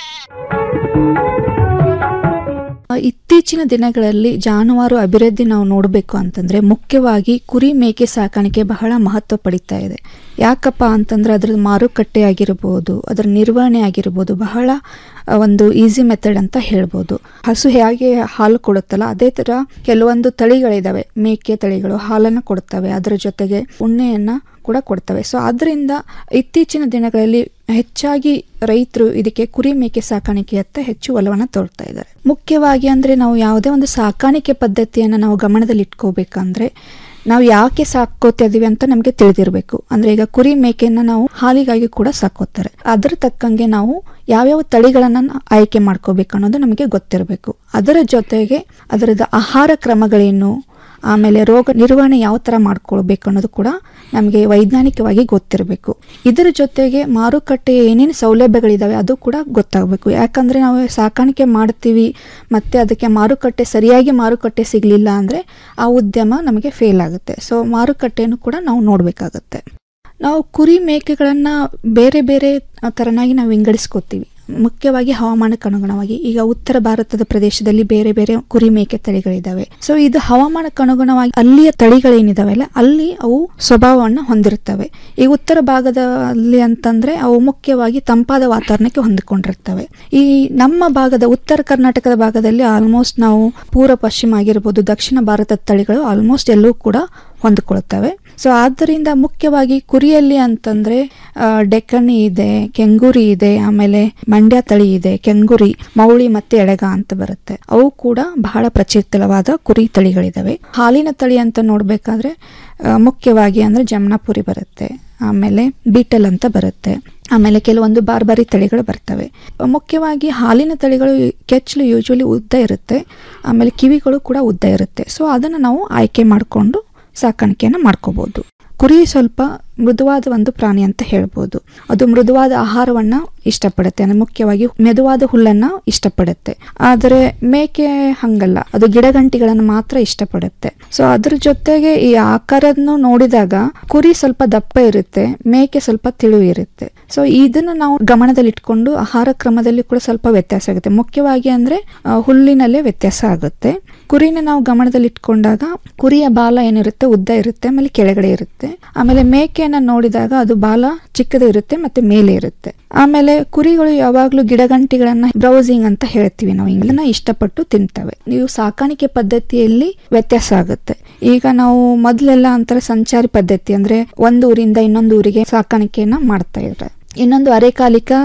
ಇತ್ತೀಚಿನ ದಿನಗಳಲ್ಲಿ ಜಾನುವಾರು ಅಭಿವೃದ್ಧಿ ನಾವು ನೋಡಬೇಕು ಅಂತಂದ್ರೆ ಮುಖ್ಯವಾಗಿ ಕುರಿ ಮೇಕೆ ಸಾಕಾಣಿಕೆ ಬಹಳ ಮಹತ್ವ ಪಡಿತಾ ಇದೆ ಯಾಕಪ್ಪ ಅಂತಂದ್ರೆ ಅದ್ರ ಮಾರುಕಟ್ಟೆ ಆಗಿರ್ಬೋದು ಅದರ ನಿರ್ವಹಣೆ ಆಗಿರ್ಬೋದು ಬಹಳ ಆ, ಒಂದು ಈಸಿ ಮೆಥಡ್ ಅಂತ ಹೇಳ್ಬೋದು ಹಸು ಹೇಗೆ ಹಾಲು ಕೊಡುತ್ತಲ್ಲ ಅದೇ ತರ ಕೆಲವೊಂದು ತಳಿಗಳಿದಾವೆ ಮೇಕೆ ತಳಿಗಳು ಹಾಲನ್ನು ಕೊಡ್ತವೆ ಅದರ ಜೊತೆಗೆ ಉಣ್ಣೆಯನ್ನ ಕೂಡ ಕೊಡ್ತವೆ ಸೊ ಅದರಿಂದ ಇತ್ತೀಚಿನ ದಿನಗಳಲ್ಲಿ ಹೆಚ್ಚಾಗಿ ರೈತರು ಇದಕ್ಕೆ ಕುರಿ ಮೇಕೆ ಸಾಕಾಣಿಕೆಯತ್ತ ಹೆಚ್ಚು ಒಲವನ್ನು ತೋರ್ತಾ ಇದ್ದಾರೆ ಮುಖ್ಯವಾಗಿ ಅಂದ್ರೆ ನಾವು ಯಾವುದೇ ಒಂದು ಸಾಕಾಣಿಕೆ ಪದ್ಧತಿಯನ್ನು ನಾವು ಗಮನದಲ್ಲಿ ಇಟ್ಕೋಬೇಕಂದ್ರೆ ನಾವು ಯಾಕೆ ಸಾಕೋತಾ ಇದೀವಿ ಅಂತ ನಮಗೆ ತಿಳಿದಿರಬೇಕು ಅಂದ್ರೆ ಈಗ ಕುರಿ ಮೇಕೆಯನ್ನ ನಾವು ಹಾಲಿಗಾಗಿ ಕೂಡ ಸಾಕೋತಾರೆ ಅದ್ರ ತಕ್ಕಂಗೆ ನಾವು ಯಾವ್ಯಾವ ತಳಿಗಳನ್ನ ಆಯ್ಕೆ ಮಾಡ್ಕೋಬೇಕು ಅನ್ನೋದು ನಮಗೆ ಗೊತ್ತಿರಬೇಕು ಅದರ ಜೊತೆಗೆ ಅದರದ ಆಹಾರ ಕ್ರಮಗಳೇನು ಆಮೇಲೆ ರೋಗ ನಿರ್ವಹಣೆ ಯಾವ ಥರ ಮಾಡ್ಕೊಳ್ಬೇಕು ಅನ್ನೋದು ಕೂಡ ನಮಗೆ ವೈಜ್ಞಾನಿಕವಾಗಿ ಗೊತ್ತಿರಬೇಕು ಇದರ ಜೊತೆಗೆ ಮಾರುಕಟ್ಟೆ ಏನೇನು ಸೌಲಭ್ಯಗಳಿದಾವೆ ಅದು ಕೂಡ ಗೊತ್ತಾಗಬೇಕು ಯಾಕಂದರೆ ನಾವು ಸಾಕಾಣಿಕೆ ಮಾಡ್ತೀವಿ ಮತ್ತು ಅದಕ್ಕೆ ಮಾರುಕಟ್ಟೆ ಸರಿಯಾಗಿ ಮಾರುಕಟ್ಟೆ ಸಿಗಲಿಲ್ಲ ಅಂದರೆ ಆ ಉದ್ಯಮ ನಮಗೆ ಫೇಲ್ ಆಗುತ್ತೆ ಸೊ ಮಾರುಕಟ್ಟೆಯನ್ನು ಕೂಡ ನಾವು ನೋಡಬೇಕಾಗತ್ತೆ ನಾವು ಕುರಿ ಮೇಕೆಗಳನ್ನು ಬೇರೆ ಬೇರೆ ಥರನಾಗಿ ನಾವು ವಿಂಗಡಿಸ್ಕೋತೀವಿ ಮುಖ್ಯವಾಗಿ ಹವಾಮಾನಕ್ಕೆ ಅನುಗುಣವಾಗಿ ಈಗ ಉತ್ತರ ಭಾರತದ ಪ್ರದೇಶದಲ್ಲಿ ಬೇರೆ ಬೇರೆ ಕುರಿ ಮೇಕೆ ತಳಿಗಳಿದಾವೆ ಸೊ ಇದು ಹವಾಮಾನಕ್ಕೆ ಅನುಗುಣವಾಗಿ ಅಲ್ಲಿಯ ತಳಿಗಳೇನಿದಾವಲ್ಲ ಅಲ್ಲಿ ಅವು ಸ್ವಭಾವವನ್ನು ಹೊಂದಿರ್ತವೆ ಈ ಉತ್ತರ ಭಾಗದಲ್ಲಿ ಅಂತಂದ್ರೆ ಅವು ಮುಖ್ಯವಾಗಿ ತಂಪಾದ ವಾತಾವರಣಕ್ಕೆ ಹೊಂದಿಕೊಂಡಿರ್ತವೆ ಈ ನಮ್ಮ ಭಾಗದ ಉತ್ತರ ಕರ್ನಾಟಕದ ಭಾಗದಲ್ಲಿ ಆಲ್ಮೋಸ್ಟ್ ನಾವು ಪೂರ್ವ ಪಶ್ಚಿಮ ಆಗಿರ್ಬೋದು ದಕ್ಷಿಣ ಭಾರತದ ತಳಿಗಳು ಆಲ್ಮೋಸ್ಟ್ ಎಲ್ಲೂ ಕೂಡ ಹೊಂದಿಕೊಳ್ಳುತ್ತವೆ ಸೊ ಆದ್ದರಿಂದ ಮುಖ್ಯವಾಗಿ ಕುರಿಯಲ್ಲಿ ಅಂತಂದ್ರೆ ಆ, ಡೆಕ್ಕನಿ ಇದೆ ಕೆಂಗೂರಿ ಇದೆ ಆಮೇಲೆ ಮಂಡ್ಯ ತಳಿ ಇದೆ ಕೆಂಗುರಿ ಮೌಳಿ ಮತ್ತೆ ಎಳೆಗ ಅಂತ ಬರುತ್ತೆ ಅವು ಕೂಡ ಬಹಳ ಪ್ರಚಲಿತವಾದ ಕುರಿ ತಳಿಗಳಿದಾವೆ ಹಾಲಿನ ತಳಿ ಅಂತ ನೋಡ್ಬೇಕಾದ್ರೆ ಆ, ಮುಖ್ಯವಾಗಿ ಅಂದ್ರೆ ಜಮ್ನಾಪುರಿ ಬರುತ್ತೆ ಆಮೇಲೆ ಬೀಟಲ್ ಅಂತ ಬರುತ್ತೆ ಆಮೇಲೆ ಕೆಲವೊಂದು ಬಾರ್ಬರಿ ತಳಿಗಳು ಬರ್ತವೆ ಮುಖ್ಯವಾಗಿ ಹಾಲಿನ ತಳಿಗಳು ಕೆಚ್ಚಲು ಯೂಶ್ವಲಿ ಉದ್ದ ಇರುತ್ತೆ ಆಮೇಲೆ ಕಿವಿಗಳು ಕೂಡ ಉದ್ದ ಇರುತ್ತೆ ಸೊ ಅದನ್ನು ನಾವು ಆಯ್ಕೆ ಮಾಡಿಕೊಂಡು ಸಾಕಾಣಿಕೆಯನ್ನು ಮಾಡ್ಕೋಬಹುದು ಕುರಿ ಸ್ವಲ್ಪ ಮೃದುವಾದ ಒಂದು ಪ್ರಾಣಿ ಅಂತ ಹೇಳ್ಬೋದು ಅದು ಮೃದುವಾದ ಆಹಾರವನ್ನ ಇಷ್ಟಪಡುತ್ತೆ ಅಂದ್ರೆ ಮುಖ್ಯವಾಗಿ ಮೆದುವಾದ ಹುಲ್ಲನ್ನ ಇಷ್ಟಪಡುತ್ತೆ ಆದರೆ ಮೇಕೆ ಹಂಗಲ್ಲ ಅದು ಗಿಡಗಂಟಿಗಳನ್ನು ಮಾತ್ರ ಇಷ್ಟಪಡುತ್ತೆ ಸೊ ಅದ್ರ ಜೊತೆಗೆ ಈ ಆಕಾರವನ್ನು ನೋಡಿದಾಗ ಕುರಿ ಸ್ವಲ್ಪ ದಪ್ಪ ಇರುತ್ತೆ ಮೇಕೆ ಸ್ವಲ್ಪ ತಿಳು ಇರುತ್ತೆ ಸೊ ಇದನ್ನು ನಾವು ಗಮನದಲ್ಲಿ ಇಟ್ಕೊಂಡು ಆಹಾರ ಕ್ರಮದಲ್ಲಿ ಕೂಡ ಸ್ವಲ್ಪ ವ್ಯತ್ಯಾಸ ಆಗುತ್ತೆ ಮುಖ್ಯವಾಗಿ ಅಂದ್ರೆ ಆ, ಹುಲ್ಲಿನಲ್ಲೇ ವ್ಯತ್ಯಾಸ ಆಗುತ್ತೆ ಕುರಿನ ನಾವು ಗಮನದಲ್ಲಿ ಇಟ್ಕೊಂಡಾಗ ಕುರಿಯ ಬಾಲ ಏನಿರುತ್ತೆ ಉದ್ದ ಇರುತ್ತೆ ಆಮೇಲೆ ಕೆಳಗಡೆ ಇರುತ್ತೆ ಆಮೇಲೆ ಮೇಕೆಯನ್ನ ನೋಡಿದಾಗ ಅದು ಬಾಲ ಚಿಕ್ಕದು ಇರುತ್ತೆ ಮತ್ತೆ ಮೇಲೆ ಇರುತ್ತೆ ಆಮೇಲೆ ಕುರಿಗಳು ಯಾವಾಗ್ಲೂ ಗಿಡಗಂಟಿಗಳನ್ನ ಬ್ರೌಸಿಂಗ್ ಅಂತ ಹೇಳ್ತೀವಿ ನಾವು ಇದನ್ನ ಇಷ್ಟಪಟ್ಟು ತಿಂತವೆ ನೀವು ಸಾಕಾಣಿಕೆ ಪದ್ಧತಿಯಲ್ಲಿ ವ್ಯತ್ಯಾಸ ಆಗುತ್ತೆ ಈಗ ನಾವು ಮೊದಲೆಲ್ಲ ಅಂತಾರೆ ಸಂಚಾರಿ ಪದ್ಧತಿ ಅಂದ್ರೆ ಒಂದು ಊರಿಂದ ಇನ್ನೊಂದು ಊರಿಗೆ ಸಾಕಾಣಿಕೆಯನ್ನ ಮಾಡ್ತಾ ಇದ್ರೆ ಇನ್ನೊಂದು ಅರೆಕಾಲಿಕ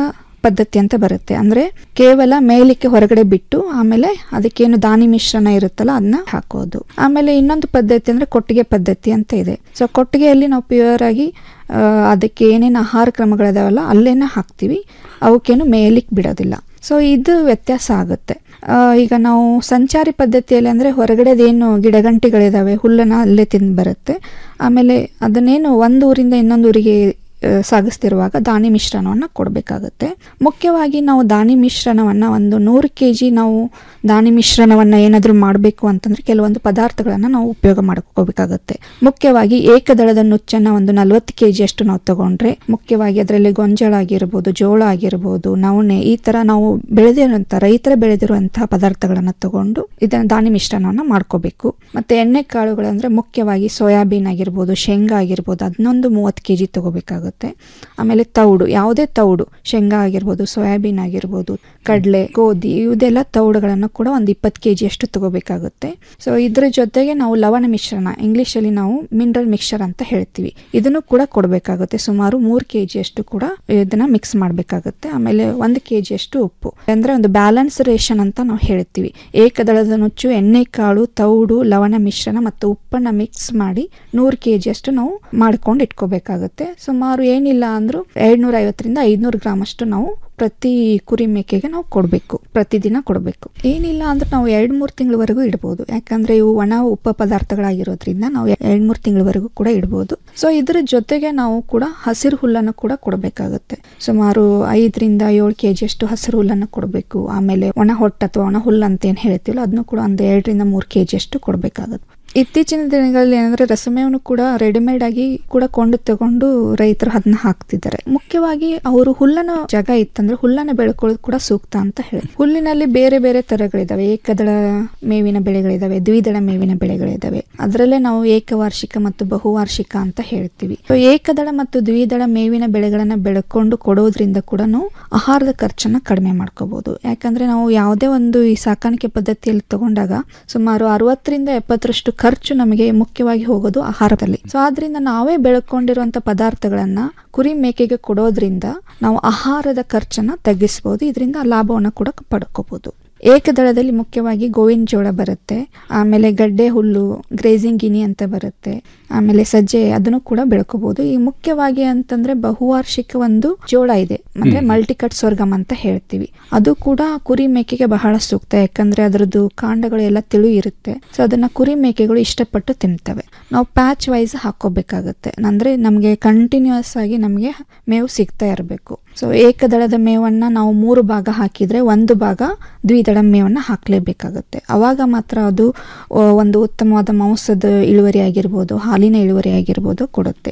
ಪದ್ಧತಿ ಅಂತ ಬರುತ್ತೆ ಅಂದ್ರೆ ಕೇವಲ ಮೇಲಿಕ್ಕೆ ಹೊರಗಡೆ ಬಿಟ್ಟು ಆಮೇಲೆ ಅದಕ್ಕೇನು ದಾನಿ ಮಿಶ್ರಣ ಇರುತ್ತಲ್ಲ ಅದನ್ನ ಹಾಕೋದು ಆಮೇಲೆ ಇನ್ನೊಂದು ಪದ್ಧತಿ ಅಂದ್ರೆ ಕೊಟ್ಟಿಗೆ ಪದ್ಧತಿ ಅಂತ ಇದೆ ಸೊ ಕೊಟ್ಟಿಗೆಯಲ್ಲಿ ನಾವು ಪ್ಯೂರ್ ಆಗಿ ಆ, ಅದಕ್ಕೆ ಏನೇನು ಆಹಾರ ಕ್ರಮಗಳಿದಾವಲ್ಲ ಅಲ್ಲೇನೆ ಹಾಕ್ತೀವಿ ಅವಕ್ಕೇನು ಮೇಲಿಕ್ಕೆ ಬಿಡೋದಿಲ್ಲ ಸೊ ಇದು ವ್ಯತ್ಯಾಸ ಆಗುತ್ತೆ ಆ, ಈಗ ನಾವು ಸಂಚಾರಿ ಪದ್ಧತಿಯಲ್ಲಿ ಅಂದರೆ ಹೊರಗಡೆದೇನು ಗಿಡಗಂಟಿಗಳಿದಾವೆ ಹುಲ್ಲನ್ನ ಅಲ್ಲೇ ತಿಂದು ಬರುತ್ತೆ ಆಮೇಲೆ ಅದನ್ನೇನು ಒಂದು ಊರಿಂದ ಇನ್ನೊಂದು ಊರಿಗೆ ಆ, ಸಾಗಿಸ್ತಿರುವಾಗ ದಾನಿ ಮಿಶ್ರಣವನ್ನು ಕೊಡಬೇಕಾಗುತ್ತೆ ಮುಖ್ಯವಾಗಿ ನಾವು ದಾನಿ ಮಿಶ್ರಣವನ್ನು ಒಂದು ನೂರು ಕೆ ಜಿ ನಾವು ದಾನಿ ಮಿಶ್ರಣವನ್ನು ಏನಾದರೂ ಮಾಡಬೇಕು ಅಂತಂದರೆ ಕೆಲವೊಂದು ಪದಾರ್ಥಗಳನ್ನು ನಾವು ಉಪಯೋಗ ಮಾಡ್ಕೋಬೇಕಾಗುತ್ತೆ ಮುಖ್ಯವಾಗಿ ಏಕದಳದ ನುಚ್ಚನ್ನು ಒಂದು ನಲವತ್ತು ಕೆ ಜಿಯಷ್ಟು ನಾವು ತಗೊಂಡ್ರೆ ಮುಖ್ಯವಾಗಿ ಅದರಲ್ಲಿ ಗೊಂಜಾಳ ಆಗಿರ್ಬೋದು ಜೋಳ ಆಗಿರ್ಬೋದು ನವಣೆ ಈ ಥರ ನಾವು ಬೆಳೆದಿರುವಂಥ ರೈತರ ಬೆಳೆದಿರುವಂತಹ ಪದಾರ್ಥಗಳನ್ನು ತಗೊಂಡು ಇದನ್ನು ದಾನಿ ಮಿಶ್ರಣವನ್ನು ಮಾಡ್ಕೋಬೇಕು ಮತ್ತು ಎಣ್ಣೆ ಕಾಳುಗಳು ಅಂದರೆ ಮುಖ್ಯವಾಗಿ ಸೋಯಾಬೀನ್ ಆಗಿರ್ಬೋದು ಶೇಂಗಾ ಆಗಿರ್ಬೋದು ಅದನ್ನೊಂದು ಮೂವತ್ತು ಕೆ ಜಿ ತಗೋಬೇಕಾಗುತ್ತೆ ಆಮೇಲೆ ತೌಡು ಯಾವುದೇ ತೌಡು ಶೇಂಗಾ ಆಗಿರ್ಬೋದು ಸೋಯಾಬೀನ್ ಆಗಿರ್ಬೋದು ಕಡಲೆ ಗೋಧಿ ಇದೆಲ್ಲ ತೌಡುಗಳನ್ನು ಕೂಡ ಒಂದು ಇಪ್ಪತ್ತು ಕೆ ಜಿಯಷ್ಟು ತಗೋಬೇಕಾಗುತ್ತೆ ಸೊ ಇದ್ರ ಜೊತೆಗೆ ನಾವು ಲವಣ ಮಿಶ್ರಣ ಇಂಗ್ಲೀಷಲ್ಲಿ ನಾವು ಮಿನರಲ್ ಮಿಕ್ಸ್ಚರ್ ಅಂತ ಹೇಳ್ತೀವಿ ಇದನ್ನು ಕೂಡ ಕೊಡಬೇಕಾಗುತ್ತೆ ಸುಮಾರು ಮೂರು ಕೆ ಜಿಯಷ್ಟು ಕೂಡ ಇದನ್ನ ಮಿಕ್ಸ್ ಮಾಡಬೇಕಾಗುತ್ತೆ ಆಮೇಲೆ ಒಂದು ಕೆ ಜಿಯಷ್ಟು ಉಪ್ಪು ಅಂದ್ರೆ ಒಂದು ಬ್ಯಾಲೆನ್ಸ್ ರೇಷನ್ ಅಂತ ನಾವು ಹೇಳ್ತೀವಿ ಏಕದಳದ ನುಚ್ಚು ಎಣ್ಣೆ ಕಾಳು ತೌಡು ಲವಣ ಮಿಶ್ರಣ ಮತ್ತು ಉಪ್ಪನ್ನ ಮಿಕ್ಸ್ ಮಾಡಿ ನೂರು ಕೆ ಜಿಯಷ್ಟು ನಾವು ಮಾಡ್ಕೊಂಡು ಇಟ್ಕೋಬೇಕಾಗುತ್ತೆ ಸುಮಾರು ಏನಿಲ್ಲ ಅಂದ್ರೂ ಎರಡ್ನೂರ ಐವತ್ತರಿಂದ ಐದ್ನೂರು ಗ್ರಾಮ್ ಅಷ್ಟು ನಾವು ಪ್ರತಿ ಕುರಿ ಮೇಕೆಗೆ ನಾವು ಕೊಡಬೇಕು ಪ್ರತಿದಿನ ಕೊಡಬೇಕು ಏನಿಲ್ಲ ಅಂದ್ರೆ ನಾವು ಎರಡು ಮೂರು ತಿಂಗಳವರೆಗೂ ಇಡ್ಬೋದು ಯಾಕಂದ್ರೆ ಇವು ಒಣ ಉಪ ಪದಾರ್ಥಗಳಾಗಿರೋದ್ರಿಂದ ನಾವು ಎರಡು ಮೂರು ತಿಂಗಳವರೆಗೂ ಕೂಡ ಇಡ್ಬೋದು ಸೊ ಇದ್ರ ಜೊತೆಗೆ ನಾವು ಕೂಡ ಹಸಿರು ಹುಲ್ಲನ್ನು ಕೂಡ ಕೊಡಬೇಕಾಗುತ್ತೆ ಸುಮಾರು ಐದರಿಂದ ಏಳು ಕೆ ಅಷ್ಟು ಹಸಿರು ಹುಲ್ಲನ್ನು ಕೊಡಬೇಕು ಆಮೇಲೆ ಒಣ ಹೊಟ್ಟು ಅಥವಾ ಒಣ ಹುಲ್ಲು ಅಂತ ಏನು ಹೇಳ್ತೀವಲ್ಲ ಅದನ್ನು ಕೂಡ ಒಂದು ಎರಡರಿಂದ ಮೂರು ಕೆ ಅಷ್ಟು ಕೊಡಬೇಕಾಗುತ್ತೆ ಇತ್ತೀಚಿನ ದಿನಗಳಲ್ಲಿ ಏನಂದ್ರೆ ರಸಮೇವನ್ನು ಕೂಡ ರೆಡಿಮೇಡ್ ಆಗಿ ಕೂಡ ಕೊಂಡು ತಗೊಂಡು ರೈತರು ಅದನ್ನ ಹಾಕ್ತಿದ್ದಾರೆ ಮುಖ್ಯವಾಗಿ ಅವರು ಹುಲ್ಲನ ಜಾಗ ಇತ್ತಂದ್ರೆ ಹುಲ್ಲನ್ನ ಬೆಳ್ಕೊಳ್ಳೋದು ಕೂಡ ಸೂಕ್ತ ಅಂತ ಹೇಳಿ ಹುಲ್ಲಿನಲ್ಲಿ ಬೇರೆ ಬೇರೆ ತರಗಳಿದಾವೆ ಏಕದಳ ಮೇವಿನ ಬೆಳೆಗಳಿದಾವೆ ದ್ವಿದಳ ಮೇವಿನ ಬೆಳೆಗಳಿದಾವೆ ಅದರಲ್ಲೇ ನಾವು ಏಕವಾರ್ಷಿಕ ಮತ್ತು ಬಹುವಾರ್ಷಿಕ ಅಂತ ಹೇಳ್ತೀವಿ So, ಏಕದಳ ಮತ್ತು ದ್ವಿದಳ ಮೇವಿನ ಬೆಳೆಗಳನ್ನ ಬೆಳ್ಕೊಂಡು ಕೊಡೋದ್ರಿಂದ ಕೂಡ ನಾವು ಆಹಾರದ ಖರ್ಚನ್ನ ಕಡಿಮೆ ಮಾಡ್ಕೋಬಹುದು ಯಾಕಂದ್ರೆ ನಾವು ಯಾವುದೇ ಒಂದು ಈ ಸಾಕಾಣಿಕೆ ಪದ್ಧತಿಯಲ್ಲಿ ತಗೊಂಡಾಗ ಸುಮಾರು ಅರವತ್ತರಿಂದ ಎಪ್ಪತ್ತರಷ್ಟು ಖರ್ಚು ನಮಗೆ ಮುಖ್ಯವಾಗಿ ಹೋಗೋದು ಆಹಾರದಲ್ಲಿ ಸೊ ಆದ್ರಿಂದ ನಾವೇ ಬೆಳ್ಕೊಂಡಿರುವಂತ ಪದಾರ್ಥಗಳನ್ನ ಕುರಿ ಮೇಕೆಗೆ ಕೊಡೋದ್ರಿಂದ ನಾವು ಆಹಾರದ ಖರ್ಚನ್ನ ತಗ್ಗಿಸಬಹುದು ಇದರಿಂದ ಲಾಭವನ್ನು ಕೂಡ ಪಡ್ಕೋಬಹುದು ಏಕದಳದಲ್ಲಿ ಮುಖ್ಯವಾಗಿ ಗೋವಿನ ಜೋಳ ಬರುತ್ತೆ ಆಮೇಲೆ ಗಡ್ಡೆ ಹುಲ್ಲು ಗ್ರೇಸಿಂಗ್ ಗಿನಿ ಅಂತ ಬರುತ್ತೆ ಆಮೇಲೆ ಸಜ್ಜೆ ಅದನ್ನು ಕೂಡ ಬೆಳ್ಕೋಬಹುದು ಈ ಮುಖ್ಯವಾಗಿ ಅಂತಂದ್ರೆ ಬಹುವಾರ್ಷಿಕ ಒಂದು ಜೋಳ ಇದೆ ಅಂದ್ರೆ ಮಲ್ಟಿಕಟ್ ಸ್ವರ್ಗಮ್ ಅಂತ ಹೇಳ್ತೀವಿ ಅದು ಕೂಡ ಕುರಿ ಮೇಕೆಗೆ ಬಹಳ ಸೂಕ್ತ ಯಾಕಂದ್ರೆ ಅದರದ್ದು ಕಾಂಡಗಳು ಎಲ್ಲ ತಿಳು ಇರುತ್ತೆ ಸೊ ಅದನ್ನ ಕುರಿ ಮೇಕೆಗಳು ಇಷ್ಟಪಟ್ಟು ತಿಂತವೆ ನಾವು ಪ್ಯಾಚ್ ವೈಸ್ ಹಾಕೋಬೇಕಾಗತ್ತೆ ಅಂದ್ರೆ ನಮಗೆ ಕಂಟಿನ್ಯೂಸ್ ಆಗಿ ನಮಗೆ ಮೇವು ಸಿಗ್ತಾ ಇರಬೇಕು ಸೊ ಏಕದಳದ ಮೇವನ್ನ ನಾವು ಮೂರು ಭಾಗ ಹಾಕಿದ್ರೆ ಒಂದು ಭಾಗ ದ್ವಿದಳ ಮೇವನ್ನ ಹಾಕ್ಲೇಬೇಕಾಗುತ್ತೆ ಅವಾಗ ಮಾತ್ರ ಅದು ಆ, ಒಂದು ಉತ್ತಮವಾದ ಮಾಂಸದ ಇಳುವರಿ ಆಗಿರ್ಬೋದು ಹಾಲಿನ ಇಳುವರಿ ಆಗಿರ್ಬೋದು ಕೊಡುತ್ತೆ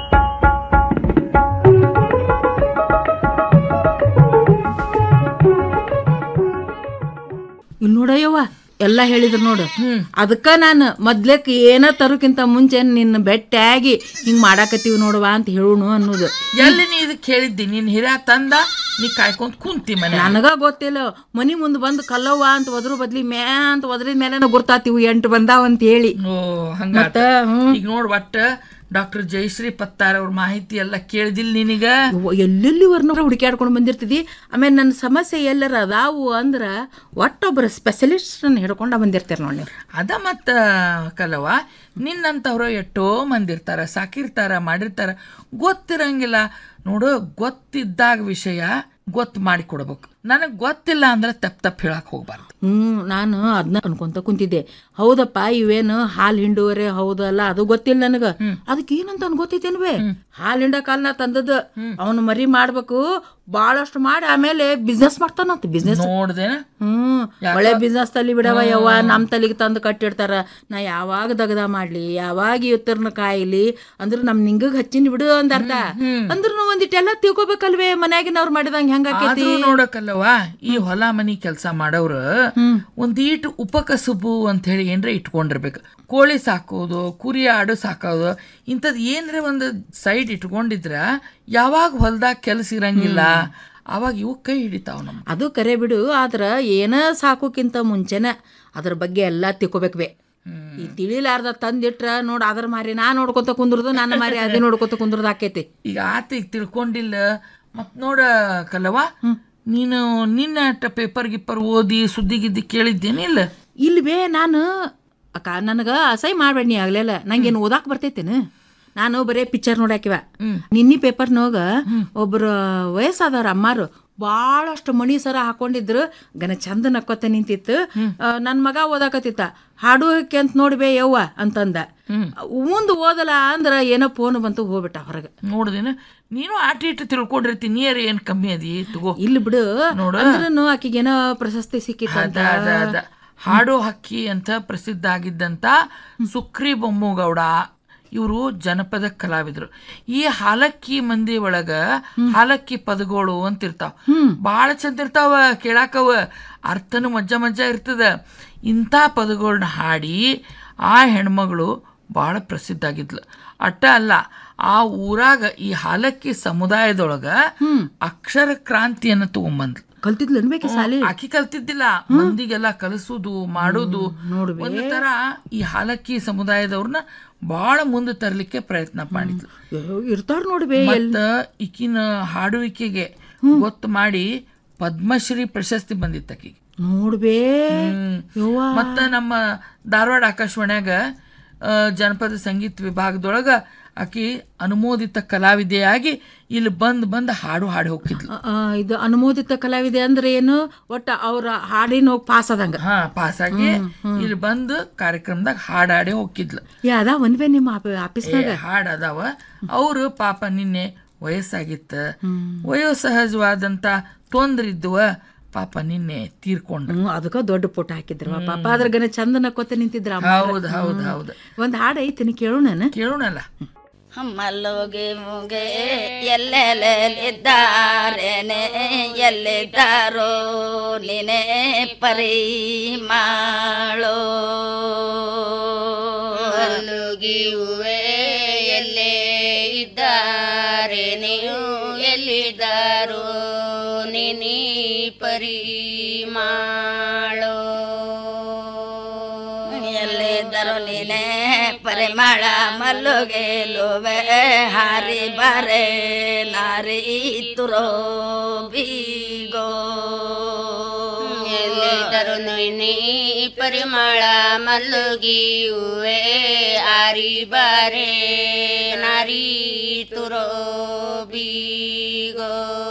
ಇಲ್ಲಿ ನೋಡಯ್ಯವ್ವ ಎಲ್ಲ ಹೇಳಿದ್ರು ನೋಡು ಅದಕ್ಕ ನಾನು ಮೊದ್ಲಕ್ಕೆ ಏನ ತರೋಕ್ಕಿಂತ ಮುಂಚೆ ನಿನ್ನ ಬೆಟ್ಟಾಗಿ ಹಿಂಗ್ ಮಾಡಾಕತ್ತೀವಿ ನೋಡುವ ಅಂತ ಹೇಳುನು ಅನ್ನೋದು ಎಲ್ಲಿ ನೀ ಇದಕ್ಕೆ ಹೇಳಿದ್ದಿ ನಿನ್ ಹಿರಿಯ ತಂದ ನೀ ಕಾಯ್ಕೊಂತ ಕುಂತಿ ಮನೆ ನನಗ ಗೊತ್ತಿಲ್ಲ ಮನಿ ಮುಂದ್ ಬಂದು ಕಲ್ಲವ್ವ ಅಂತ ಒದ್ರ ಬದ್ಲಿ ಮ್ಯಾ ಅಂತ ಒದ್ರಿದ ಮೇಲೆ ಗುರ್ತಾತಿವು ಎಂಟು ಬಂದಾವ ಅಂತ ಹೇಳಿ ಓ ಹಂಗ ಈಗ ನೋಡ್ ಒಟ್ಟ ಡಾಕ್ಟರ್ ಜಯಶ್ರೀ ಪತ್ತಾರ್ ಅವ್ರ ಮಾಹಿತಿ ಎಲ್ಲ ಕೇಳ್ದಿಲ್ ನಿನಗ ಎಲ್ಲೆಲ್ಲಿವರ್ನ ಹುಡುಕ್ಯಾಡ್ಕೊಂಡು ಬಂದಿರ್ತಿದಿ ಆಮೇಲೆ ನನ್ನ ಸಮಸ್ಯೆ ಎಲ್ಲರ ಅದಾವು ಅಂದ್ರ ಒಟ್ಟೊಬ್ಬರ ಸ್ಪೆಷಲಿಸ್ಟ್ ಹಿಡ್ಕೊಂಡ ಬಂದಿರ್ತೀರ ನೋಡಿ ನೀವು ಅದ ಮತ್ತ ಕಲವ ನಿನ್ನಂತವ್ರು ಎಷ್ಟೋ ಮಂದಿ ಇರ್ತಾರ ಸಾಕಿರ್ತಾರ ಮಾಡಿರ್ತಾರ ಗೊತ್ತಿರಂಗಿಲ್ಲ ನೋಡು ಗೊತ್ತಿದ್ದಾಗ ವಿಷಯ ಗೊತ್ತು ಮಾಡಿ ಕೊಡ್ಬೇಕು ನನಗ್ ಗೊತ್ತಿಲ್ಲ ಅಂದ್ರೆ ತಪ್ಪ ತಪ್ಪ ಹೇಳಕ್ ಹೋಗ್ಬಾರ್ದು ಹ್ಮ್ ನಾನು ಅದನ್ನ ಅನ್ಕೊಂತ ಕುಂತಿದ್ದೆ ಹೌದಪ್ಪ ಇವೇನು ಹಾಲು ಹಿಂಡುವರೆ ಹೌದಲ್ಲ ಅದು ಗೊತ್ತಿಲ್ಲ ನನಗ ಅದಕ್ಕೆ ಏನಂತ ಅನ್ ಗೊತ್ತೈತೇನ್ವೆ ಹಾಲು ಹಿಂಡ ಕಾಲ್ನ ತಂದದ ಅವನು ಮರಿ ಮಾಡ್ಬೇಕು ಬಾಳಷ್ಟು ಮಾಡಿ ಆಮೇಲೆ ಬಿಸ್ನೆಸ್ ಮಾಡ್ತಾನಂತ ಬಿಸ್ನೆಸ್ ನೋಡ್ದೇನ ಹ್ಮ್ ಒಳ್ಳೆ ಬಿಸ್ನೆಸ್ ತಲಿ ಬಿಡವ ಯವ್ವ ನಮ್ ತಲಿಗೆ ತಂದು ಕಟ್ಟಿಡ್ತಾರ ನಾ ಯಾವಾಗ ದಗದ ಮಾಡ್ಲಿ ಯಾವಾಗ ಇವತ್ತರ್ನ ಕಾಯಿಲಿ ಅಂದ್ರ ನಮ್ ನಿಂಗಗ್ ಹಚ್ಚಿನ ಬಿಡು ಅಂದ ಅರ್ಥ ಅಂದ್ರ ಒಂದಿಟ್ಟೆಲ್ಲ ತಿಳ್ಕೊಬೇಕಲ್ವೇ ಮನ್ಯಾಗಿನವ್ರು ಮಾಡಿದಂಗ ಹೆಂಗ ಆದ್ರೂ ನೋಡಕಲ್ಲವ ಈ ಹೊಲ ಮನಿ ಕೆಲಸ ಮಾಡೋರು ಒಂದೀಟು ಉಪಕಸುಬು ಅಂತ ಹೇಳಿ ಏನ್ರ ಇಟ್ಕೊಂಡಿರ್ಬೇಕು ಕೋಳಿ ಸಾಕೋದು ಕುರಿ ಆಡು ಸಾಕೋದು ಇಂಥದ್ ಏನ್ರ ಒಂದು ಸೈಡ್ ಇಟ್ಕೊಂಡಿದ್ರ ಯಾವಾಗ ಹೊಲ್ದಾಗ ಕೆಲಸ ಇರಂಗಿಲ್ಲ ಅವಾಗ ಇವು ಕೈ ಹಿಡಿತಾವ ನಮ್ ಅದು ಕರೆ ಬಿಡು ಆದ್ರ ಏನ ಸಾಕೋಕ್ಕಿಂತ ಮುಂಚೆನ ಅದ್ರ ಬಗ್ಗೆ ಎಲ್ಲಾ ತಿಳ್ಕೊಬೇಕು ಬೇ ಈ ತಿಳಿಲಾರ್ದ ತಂದಿಟ್ರ ನೋಡ್ ಅದ್ರ ಮಾರಿ ನಾ ನೋಡ್ಕೊತ ಕುಂದ್ರದು ನನ್ನ ಮಾರಿ ಅದೇ ನೋಡ್ಕೊತ ಕುಂದ್ರದು ಆಕೈತಿ ಈಗ ಆತ ಈಗ ತಿಳ್ಕೊಂಡಿಲ್ಲ ಮತ್ ನೋಡ ಕಲವ ನೀನು ನಿನ್ನ ಪೇಪರ್ ಗಿಪ್ಪರ್ ಓದಿ ಸುದ್ದಿ ಗಿದ್ದಿ ಕೇಳಿದ್ದೇನಿಲ್ಲ ಇಲ್ಲಿ ಬೇ ನಾನು ಅಕ್ಕ ನನಗ ಅಸಹ್ಯ ಮಾಡ್ಬೇಡ ನೀ ಆಗ್ಲೆಲ್ಲ ನಂಗೇನು ಓದಾಕ್ ಬರ್ತೈತೇನು ನಾನು ಬರೇ ಪಿಕ್ಚರ್ ನೋಡಾಕಿವ ನಿನ್ನಿ ಪೇಪರ್ನೋಗ ಒಬ್ರು ವಯಸ್ಸಾದವ್ರ ಅಮ್ಮಾರು ಭಾಳಷ್ಟು ಮಣಿ ಸರ ಹಾಕೊಂಡಿದ್ರು ಗನ ಚಂದ ನಕ್ಕೊತ ನಿಂತಿತ್ತು ಆ, ನನ್ ಮಗ ಓದಾಕತ್ತಿತ್ತ ಹಾಡು ಹಾಕಿ ಅಂತ ನೋಡ್ಬೇ ಯವ್ವ ಅಂತಂದ ಮುಂದ್ ಓದಲ್ಲ ಅಂದ್ರ ಏನೋ ಫೋನ್ ಬಂತು ಹೋಗ್ಬಿಟ್ಟ ಹೊರಗೆ ನೋಡ್ದೇನ ನೀನು ಆಟ ಇಟ್ಟು ತಿಳ್ಕೊಂಡಿರ್ತೀನಿ ನೀರ್ ಏನ್ ಕಮ್ಮಿ ಅದಿ ತಗೋ ಇಲ್ಲಿ ಬಿಡು ನೋಡು. ಅಂದ್ರೂ ಆಕಿಗೇನೋ ಪ್ರಶಸ್ತಿ ಸಿಕ್ಕಿತ್ತಂತ ಅದ, ಅದ, ಅದ. ಹಾಡು ಹಕ್ಕಿ ಅಂತ ಪ್ರಸಿದ್ಧ ಆಗಿದ್ದಂತ ಸುಕ್ರಿ ಬೊಮ್ಮಗೌಡ ಇವರು ಜನಪದ ಕಲಾವಿದರು ಈ ಹಾಲಕ್ಕಿ ಮಂದಿ ಒಳಗ ಹಾಲಕ್ಕಿ ಪದಗಳು ಅಂತ ಇರ್ತಾವ ಬಾಳ ಚಂದ ಇರ್ತಾವ ಕೇಳಾಕವ ಅರ್ಥನು ಮಜ್ಜ ಮಜ್ಜ ಇರ್ತದ ಇಂಥ ಪದಗಳನ್ನ ಹಾಡಿ ಆ ಹೆಣ್ಮಗಳು ಭಾಳ ಪ್ರಸಿದ್ಧ ಆಗಿದ್ಲು ಅಟ್ಟ ಅಲ್ಲ ಆ ಊರಾಗ ಈ ಹಾಲಕ್ಕಿ ಸಮುದಾಯದೊಳಗ ಅಕ್ಷರ ಕ್ರಾಂತಿಯನ್ನ ತಗೊಂಬಂದ್ಲು ಕಲ್ತಿದ್ಲು ಅನ್ಬೇಕೆ ಸಾಲಿ ಆಕಿ ಕಲ್ತಿದ್ದಿಲ್ಲ ಮಂದಿಗೆಲ್ಲ ಕಲಿಸುದು ಮಾಡುದು ಒಂದು ತರ ಈ ಹಾಲಕ್ಕಿ ಸಮುದಾಯದವ್ರನ್ನ ಬಹಳ ಮುಂದೆ ತರಲಿಕ್ಕೆ ಪ್ರಯತ್ನ ಮಾಡಿದ್ಲು ಇರ್ತಾರ ನೋಡ್ಬೇ ಮತ್ತ ಈಕಿನ ಹಾಡುವಿಕೆಗೆ ಗೊತ್ತು ಮಾಡಿ ಪದ್ಮಶ್ರೀ ಪ್ರಶಸ್ತಿ ಬಂದಿತ್ತು ಆಕಿಗೆ ನೋಡ್ಬೇ ಮತ್ತ ನಮ್ಮ ಧಾರವಾಡ ಆಕಾಶವಾಣ್ಯಾಗ ಆ, ಜನಪದ ಸಂಗೀತ ವಿಭಾಗದೊಳಗ ಆಕಿ ಅನುಮೋದಿತ ಕಲಾವಿದೆಯಾಗಿ ಇಲ್ಲಿ ಬಂದ್ ಬಂದ್ ಹಾಡು ಹಾಡಿ ಹೋಗಿದ್ಲು ಆ, ಇದು ಅನುಮೋದಿತ ಕಲಾವಿದೆ ಅಂದ್ರೆ ಏನು ಒಟ್ಟ ಅವ್ರ ಹಾಡಿನ ಹೋಗಿ ಪಾಸ್ ಆದಂಗ ಹಾ ಪಾಸ್ ಆಗಿ ಇಲ್ಲಿ ಬಂದು ಕಾರ್ಯಕ್ರಮದಾಗ ಹಾಡಾಡಿ ಹೋಗಿದ್ಲು ಯಾದ ಒಂದ್ವೇ ನಿಮ್ಮ ಆಪ- ಆಫೀಸ್ನಾಗ ಏ, ಹಾಡ್ ಅದಾವ ಅವರು ಪಾಪ ನಿನ್ನೆ ವಯಸ್ಸಾಗಿತ್ತ ವಯೋಸಹಜವಾದಂತ ತೊಂದ್ರೆ ಇದ್ದುವ ಪಾಪ ನಿನ್ನೆ ತೀರ್ಕೊಂಡ್ರು ಹ್ಮ್ ಅದಕ್ಕ ದೊಡ್ಡ ಫೋಟೋ ಹಾಕಿದ್ರು ಪಾಪ ಅದ್ರ ಗನ ಚಂದ ನಕ್ಕೋತ ನಿಂತಿದ್ರ ಹೌದ್ ಹೌದ್ ಹೌದ್ ಒಂದ್ ಹಾಡ್ ಐತಿ ಕೇಳೋಣ ಕೇಳೋಣಲ್ಲ ಮಲ್ಲೋಗಿ ಮುಗೆ ಎಲ್ಲೆಲ್ಲಿದ್ದಾರೇನೆ ಎಲ್ಲಿದ್ದಾರೋ ನಿನೆ ಪರಿಮಾಳೋ ಮಲ್ಲೋಗಿ ಹೂವೆ ಎಲ್ಲೇ ಇದ್ದಾರೆ ನೀವು ಎಲ್ಲಿದ್ದಾರೋ ನಿನಿ ಪರಿಮಾಳೋ ಎಲ್ಲಿದ್ದರು ನೀನೆ ಪರಿಮಳ ಮಲ್ಲುಗೆಲುವೆ ಹಾರಿ ಬಾರೆ ನಾರಿ ತುರೋ ಬೀಗೋ ಎಲ್ಲಿದ್ದರು ನೀನೆ ಪರಿಮಳ ಮಲ್ಲುಗಿಯುವೆ ಆರಿ ಬಾರೆ ನಾರಿ ತುರೋ ಬೀಗೋ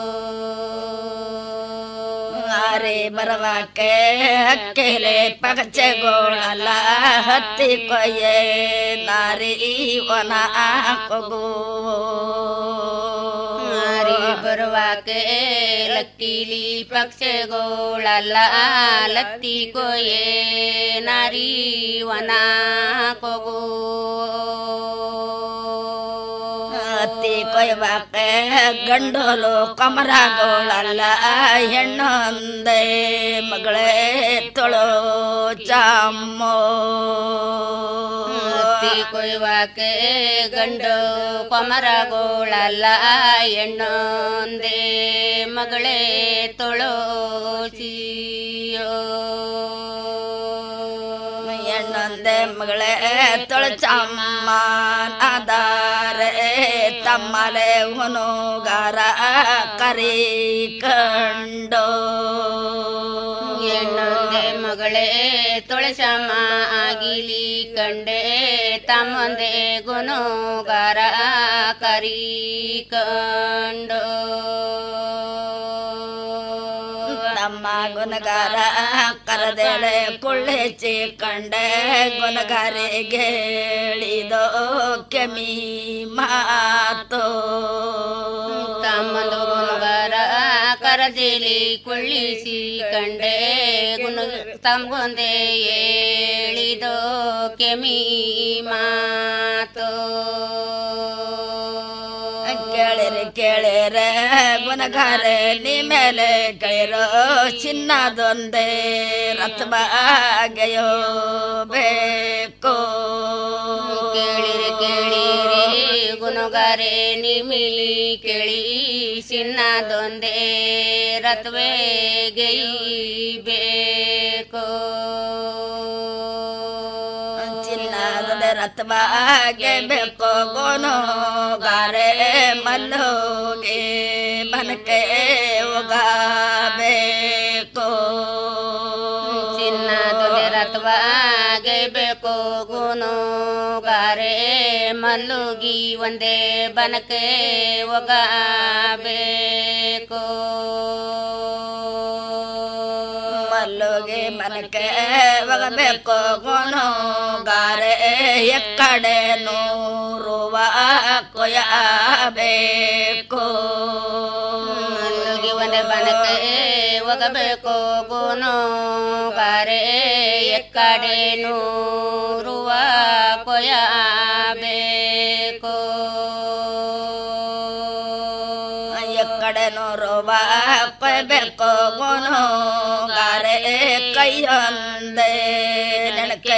ಆರೆ ಬರವಾಕೆ ಹಕ್ಕೆಲೆ ಪಗಚೆಗೋಳಲ್ಲ ಹತ್ತಿ ಕೊಯ್ಯೆ ನಾರಿ ಒನ ಕೊಗು ನಾರಿ ಬರುವಾಕೆ ಲಕ್ಕಿಲಿ ಪಕ್ಷೆಗೋಳಲ್ಲ ಲತ್ತಿ ಕೊಯ್ಯೆ ನಾರಿ ವನ ಕೊಗು ಹತ್ತಿ ಕೊಯ್ವಾಕೆ ಗಂಡೋಲು ಕಮರಗೋಳಲ್ಲ ಹೆಣ್ಣೊಂದೇ ಮಗಳೇ ತೊಳೋ ಚಾಮೋ ಹತ್ತಿ ಕೊಯ್ವಾಕೆ ಗಂಡು ಕೊಮರಗೋಳಲ್ಲ ಹೆಣ್ಣೊಂದೇ ಮಗಳೇ ತೊಳೋ ಹೆಣ್ಣೊಂದೇ ಮಗಳೇ ತೊಳಚಮ್ಮ ಅದಾರೆ ತಮ್ಮಲೆ ಹುನುಗಾರ ಕರಿ ಕಂಡು ಹೆಣ್ಣೊಂದೇ ಮಗಳೇ ತುಳಸಮ್ಮ ಆಗಿಲಿ ಕಂಡೆ ತಮ್ಮಂದೆ ಗುನುಗಾರ ಕರಿ ಕಂಡು ತಮ್ಮ ಗುಣಗಾರ ಕರದೆಳೆ ಕುಳ್ಳೆಚ್ಚಿ ಕಂಡೆ ಗುಣಗಾರಿಗೆ ಹೇಳಿದೋ ಕೆಮಿ ಮಾತು ತಮ್ಮಂದು ಗುಣಗಾರ ಕರದಿಲಿ ಕುಳ್ಳಿಸಿ ಕಂಡೆ ಗುಣ ತಮ್ಗೊಂದೆ ಹೇಳಿದೋ ಕೆಮಿ ಮಾತು ಕೇಳಿರಿ ಕೇಳಿರೆ ಗುಣಗಾರೆ ನೀ ಮೇಲೆ ಕೈರೋ ಚಿನ್ನದೊಂದೇ ರಥಬಾಗೆಯೋ ಬೇಕು ಕೇಳಿರಿ ಕೇಳಿರಿ ಗುಣಗಾರೆ ನಿಮಿಲಿ ಕೇಳಿ ಚಿನ್ನದೊಂದೇ ರಥವೇ ಬೇಕು ಚಿನ್ನದೊಂದೇ ರತ್ವಾಗೆ ಬೇಕು ಗೋನು ಗಾರೆ ಮಲ್ಲೋಗೆ ಬನಕೆ ಹೋಗಬೇಕು ಚಿನ್ನದೊಲೆ ರತ್ವಾಗೆ ಬೇಕು ಗೋನು ಗಾರೆ ಮಲ್ಲುಗಿ ಒಂದೇ ಬನಕೆ ಹೋಗಬೇಕು ಮಲ್ಲುಗೆ ಬನಕೆ ಹೋಗಬೇಕು ಗೋನು ಗಾರೆ ಎಕ್ಕಡೆ ನೂರುವ ಕೊಯ್ಯಬೇಕು ಮಲ್ಲುಗೆ ಒಂದೇ ಬನಕೆ ಹೋಗಬೇಕು ಗೋನು ಗಾರೆ ಎಕ್ಕಡೆ ನೂರುವ ಕೊಯ್ಯಬೇಕು ಎಕ್ಕಡೆ ನೂರುವ ಕೊಯ್ಬೇಕು ಗೋನು ಗಾರೆ ಕೈಯೊಂದೇ ನೆನಕೆ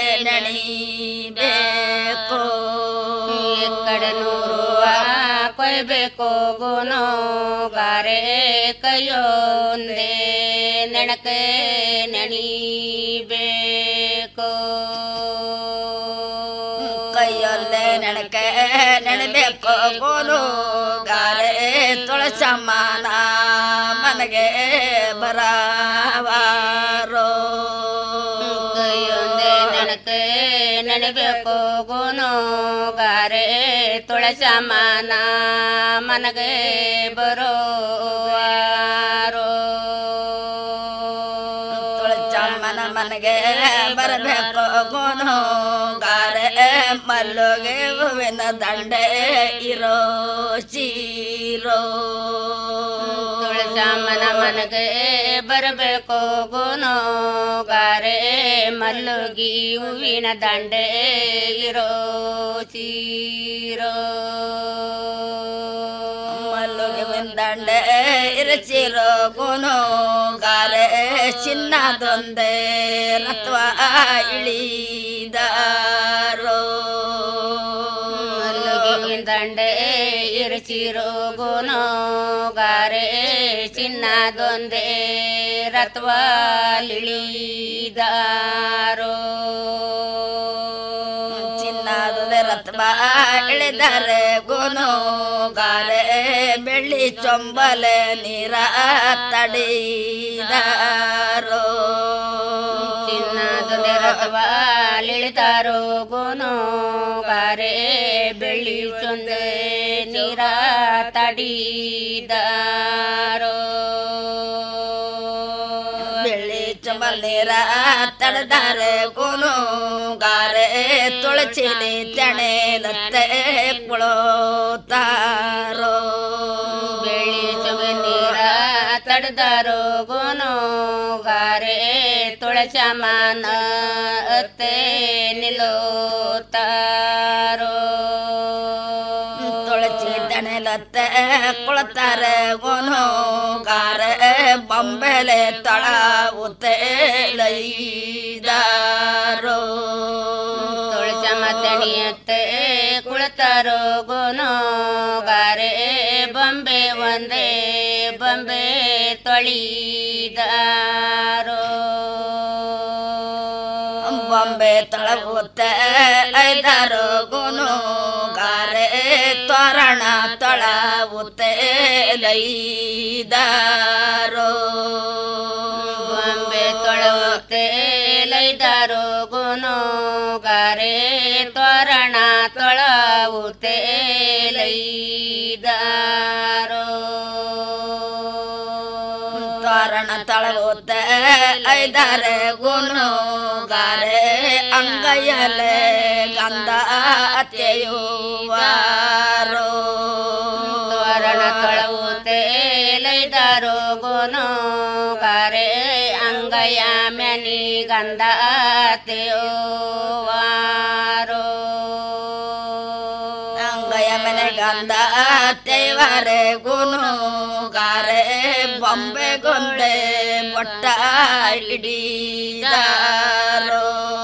ನೆಣಿಬೇಕು ಎಕ್ಕಡೆ ನೂರುವ ಕೊಯ್ಬೇಕು ಗೋನು ಗಾರೆ ಕೈಯೊಂದೇ ನೆನಕೆ ನೆಣಿಬೇಕು ಕೈಯೊಂದೇ ನೆನಕೆ ನೆನಬೇಕು ಗೋನು ಗಾರೆ ತುಳಸಮ್ಮನ ಮನೆಗೆ ಬರವಾರೋ ಕೈಯೊಂದೇ ನೆನಕೆ ನೆನಬೇಕು ಗೋನು ಗಾರೆ ತುಳಸಮ್ಮನ ಮನೆಗೆ ಬರೋವಾರೋ ತುಳಸಮ್ಮನ ಮನೆಗೆ ಬರಬೇಕು ಗೋನು ಗಾರೆ ಮಲ್ಲುಗೆ ಹೂವಿನ ದಂಡೆ ಇರೋ ಚೀರೋ ತುಳಸಮ್ಮನ ಮನೆಗೆ ಬರಬೇಕು ಗೋನು ಗಾರೆ ಮಲ್ಲುಗಿ ಹೂವಿನ ದಂಡೆ ಇರೋ ಚೀರೋ ಮಲ್ಲುಗೆ ಹೂವಿನ ದಂಡೆ ಇರಚಿರೋ ಗೋನು ಗಾರೆ ಚಿನ್ನದೊಂದೇ ರತ್ವ ಇಳಿದಾರೋ ಮಲ್ಲುಗೆ ದಂಡೆ ಇರಿಸಿರೋ ಗೋನು ಗಾರೆ ಚಿನ್ನದೊಂದೇ ರತ್ವಾಲಿಳಿದಾರೋ ಚಿನ್ನದೊಂದೇ ರತ್ವ ಇಳಿದರೆ ಗೋನು ಗಾರೆ ಬೆಳ್ಳಿ ಚೊಂಬಲೆ ನೀರ ತಡಿದಾರೋ ಚಿನ್ನದೊಂದೇ ರತ್ವ ಇಳಿದಾರೋ ಗೋನು ಗಾರೆ ಬೆಳ್ಳಿ ಚೊಂದೆ ನೀರ ತಡಿದಾರೋ ಬೆಳ್ಳಿ ಚಂಬಲ್ ನೀರ ತಡದಾರೆ ಗೋನು ಗಾರೆ ತುಳಚಿಲಿ ತೆಣೆಲತ್ತೆ ಕುಳೋತಾರೋ ಬೆಳ್ಳಿ ಚೊಂಬೆ ನೀರ ತಡದಾರೋ ಗೋನು ಗಾರೆ ತುಳಚಮನ ಅತ್ತೆ ನಿಲೋತಾರೋ ತುಳಚಿ ದಣೆಲತ್ತೆ ಕುಳತಾರೆ ಗೋನು ಗಾರೆ ಬೊಂಬೆಲೆ ತಳ ಉತ್ತೇಲೈದಾರೋ ತುಳಚಮ ತಣಿಯತ್ತೆ ಕುಳತಾರೋ ಗೋನು ಗಾರೆ ಬೊಂಬೆ ಒಂದೇ ಬೊಂಬೆ ತೊಳಿದಾರೋ ಬೊಂಬೆ ತೊಳಗುತ್ತೆ ಐದಾರು ಗುನು ಗಾರೆ ತೋರಣ ತೊಳವುತ್ತೆ ಲೈದಾರೋ ಬೊಂಬೆ ತೊಳವುತ್ತೆ ಲೈದಾರೋ ಗುನು ಗಾರೆ ತೋರಣ ತೊಳವುತ್ತೆ ಲೈದಾರೋ ತೋರಣ ತಳವುತ್ತೆ ಐದಾರೆ ಗುನು ಗಾರೆ ಅಂಗೈಯಲೆ ಗಂಧ ಅತ್ತೆಯುವಾರೋ ತೋರಣ ತಳವುತ್ತೆ ಲೈದಾರೋ ಗುನು ಗಾರೆ ಅಂಗಯ ಮೆನಿ ಗಂಧ ಅತ್ತೆಯುವಾರೋ ಅಂಗಯ ಮನೆ ಗಂಧ ತೇವರೆ ಗುನು ಗಾರೆ ಬೊಂಬೆ ಗೊಂದೆ ಬೊಟ್ಟ ಹಿಡಿದಾರೋ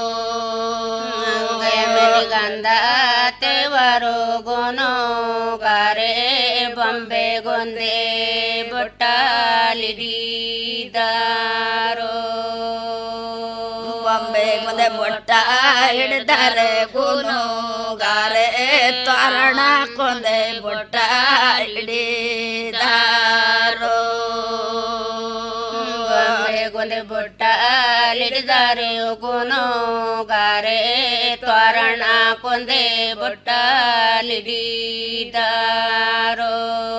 ಅಂಗಯ ಮನೆ ಗಂಧ ತೇವರು ಗುನು ಗಾರೆ ಬೊಂಬೆ ಗೊಂದೆ ಬೊಟ್ಟ ಹಿಡಿದಾರೋ ಬೊಂಬೆ ಮುಂದೆ ಬೊಟ್ಟ ಹಿಡಿದಾರೆ ಗುನುಗಾರೆ ತೋರಣ ಕೊಂದೆ ಬೊಟ್ಟ ಹಿಡಿದಾರೋ ಬೊಂಬೆ ಗೊಂದೆ ಬೊಟ್ಟ ಹಿಡಿದಾರೆ ಗುನುಗಾರೆ ತೋರಣ ಕೊಂದೆ ಬೊಟ್ಟ ಹಿಡಿದಾರೋ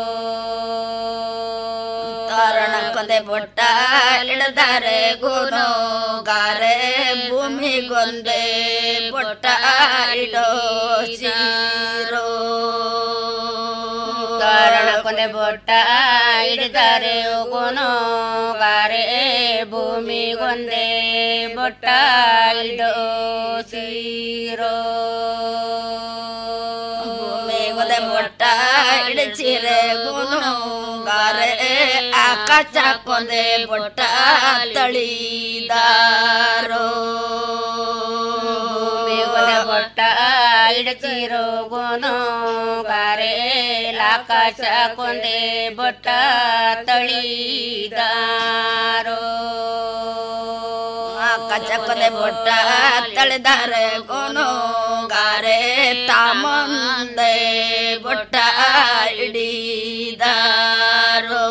ತೋರಣ ಕೊಂದೆ ಬೊಟ್ಟ ಇಳಿದಾರೆ ಗುನುಗಾರೆ ಭೂಮಿಗೊಂದೆ ಬೊಟ್ಟ ಇಡೋ ಸೀರೋ ತೋರಣ ಕೊಂದೆ ಬೊಟ್ಟ ಹಿಡಿದಾರೆ ಗುನುಗಾರೆ ಭೂಮಿಗೊಂದೆ ಬೊಟ್ಟ ಇಡೋ ಸೀರೋ ಭೂಮಿಗೊಂದೆ ಬೊಟ್ಟ ಇಡಚಿರೆ ಗುನುಗಾರೆ ಆಕಾಶ ಕೊಂದೆ ಬೊಟ್ಟ ತಳಿದಾರೋ ಭೂಮಿಗೊಂದೆ ಬೊಟ್ಟ ಇಡಚಿರೋ ಗುನುಗಾರೆ ಆಕಾಶ ಕೊಂದೆ ಬೊಟ್ಟ ತಳಿದಾರೋ ಆಕಾಶ ಕೊಂದೆ ಬೊಟ್ಟ ತಳಿದಾರೆ ಗುನುಗಾರೆ ತಾಮಂದೆ ಬೊಟ್ಟ ಹಿಡಿದಾರೋ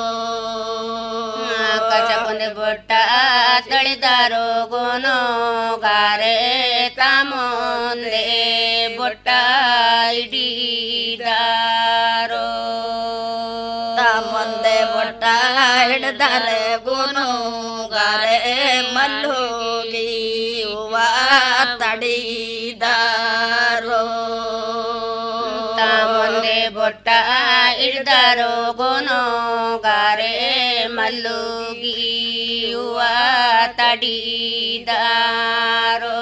ಆಕಾಶ ಕೊಂದೆ ಬೊಟ್ಟ ತಳಿದಾರೋ ಗುನುಗಾರೆ ತಾಮಂದೆ ಬೊಟ್ಟ ಹಿಡಿದಾರೋ ತಾಮಂದೆ ಬೊಟ್ಟ ಹಿಡಿದಾರೆ ಗುನುಗಾರೆ ಮಲ್ಲೋಗಿ ಹೂವ ತಡಿದಾರೋ ತಾಮಂದೆ ಬೊಟ್ಟ ಹಿಡಿದಾರೋ ಗುನುಗಾರೆ ಮಲ್ಲುಗಿ ಹೂವ ತಡಿದಾರೋ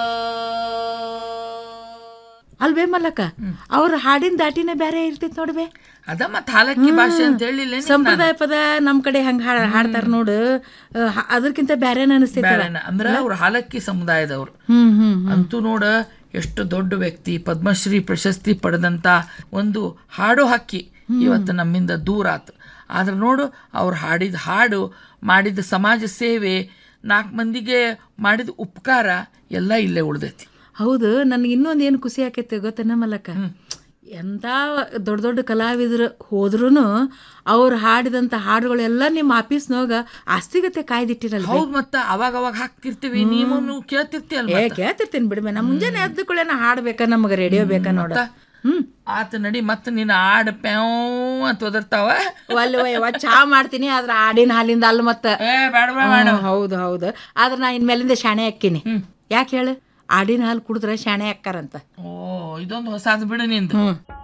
ಅಲ್ವೇ ಮಲ್ಲಕ್ಕ ಅವ್ರ ಹಾಡಿನ ದಾಟಿನೇ ಬೇರೆ ಇರ್ತೈತಿ ನೋಡ್ಬೇ ಅದ ಮತ್ ಹಾಲಕ್ಕಿ ಭಾಷೆ ಅಂತ ಹೇಳಿಲ್ಲ ಸಂಪ್ರದಾಯ ಪದ ನಮ್ ಕಡೆ ಹಂಗ ಹಾಡ ಹಾಡ್ತಾರ ನೋಡು ಆ, ಹ- ಅದಕ್ಕಿಂತ ಬೇರೆನ ಅನಿಸ್ತೈತಿ ಅಂದ್ರ ಅವ್ರ ಹಾಲಕ್ಕಿ ಸಮುದಾಯದವ್ರು ಹ್ಮ್ ಹ್ಮ್ ಅಂತೂ ನೋಡ ಎಷ್ಟು ದೊಡ್ಡ ವ್ಯಕ್ತಿ ಪದ್ಮಶ್ರೀ ಪ್ರಶಸ್ತಿ ಪಡೆದಂತ ಒಂದು ಹಾಡು ಹಕ್ಕಿ ಇವತ್ತು ನಮ್ಮಿಂದ ದೂರ ಆತು ಆದ್ರೆ ನೋಡು ಅವ್ರು ಹಾಡಿದ ಹಾಡು ಮಾಡಿದ ಸಮಾಜ ಸೇವೆ ನಾಲ್ಕು ಮಂದಿಗೆ ಮಾಡಿದ ಉಪಕಾರ ಎಲ್ಲ ಇಲ್ಲೇ ಉಳ್ದೈತಿ ಹೌದು ನನ್ಗೆ ಇನ್ನೊಂದು ಏನು ಖುಷಿ ಆಕೈತೆ ಗೊತ್ತೇನ ಮಲ್ಲಕ್ಕ ಎಂಥ ದೊಡ್ಡ ದೊಡ್ಡ ಕಲಾವಿದರು ಹೋದ್ರೂ ಅವ್ರು ಹಾಡಿದಂಥ ಹಾಡುಗಳೆಲ್ಲ ನಿಮ್ಮ ಆಫೀಸ್ನಾಗ ಆಸ್ತಿಗತೆ ಕಾಯ್ದಿಟ್ಟಿರಲ್ಲ ಹೌದ್ ಮತ್ತ ಅವಾಗ ಅವಾಗ ಹಾಕ್ತಿರ್ತೀವಿ ನೀವು ನೀವು ಕೇಳ್ತಿರ್ತೀಯಲ್ಲ ಏ ಕೇಳ್ತಿರ್ತೀನಿ ಬಿಡ್ಬೆ ನಾ ಮುಂಜಾನೆ ಎದ್ದ ಕೂಡಲೇ ಹಾಡ್ಬೇಕಾ ನಮಗೆ ರೇಡಿಯೋ ಬೇಕಾ ನೋಡ ಹ್ಮ್ ಆತ ನಡಿ ಮತ್ತೆ ನಿನ್ನ ಆಡ್ ಪ್ಯಾವ್ ಅಂತ ಒದರ್ತಾವ ಒಲ್ಲೆ ಯವ್ವ ಚಾ ಮಾಡ್ತೀನಿ ಆದ್ರೆ ಆಡಿನ ಹಾಲಿಂದ ಅಲ್ಲ ಮತ್ತ ಹ್ಮ್, ಹೌದು ಹೌದು ಆದ್ರೆ ನಾ ಇನ್ಮೇಲಿಂದ ಶಾಣೆ ಅಕ್ಕಿನಿ ಯಾಕೆ ಹೇಳು ಆಡಿನ ಹಾಲು ಕುಡಿದ್ರೆ ಶಾಣೆ ಅಕ್ಕಾರಂತ ಓ ಇದೊಂದು ಹೊಸಾದ್ ಬಿಡು ನಿಂದು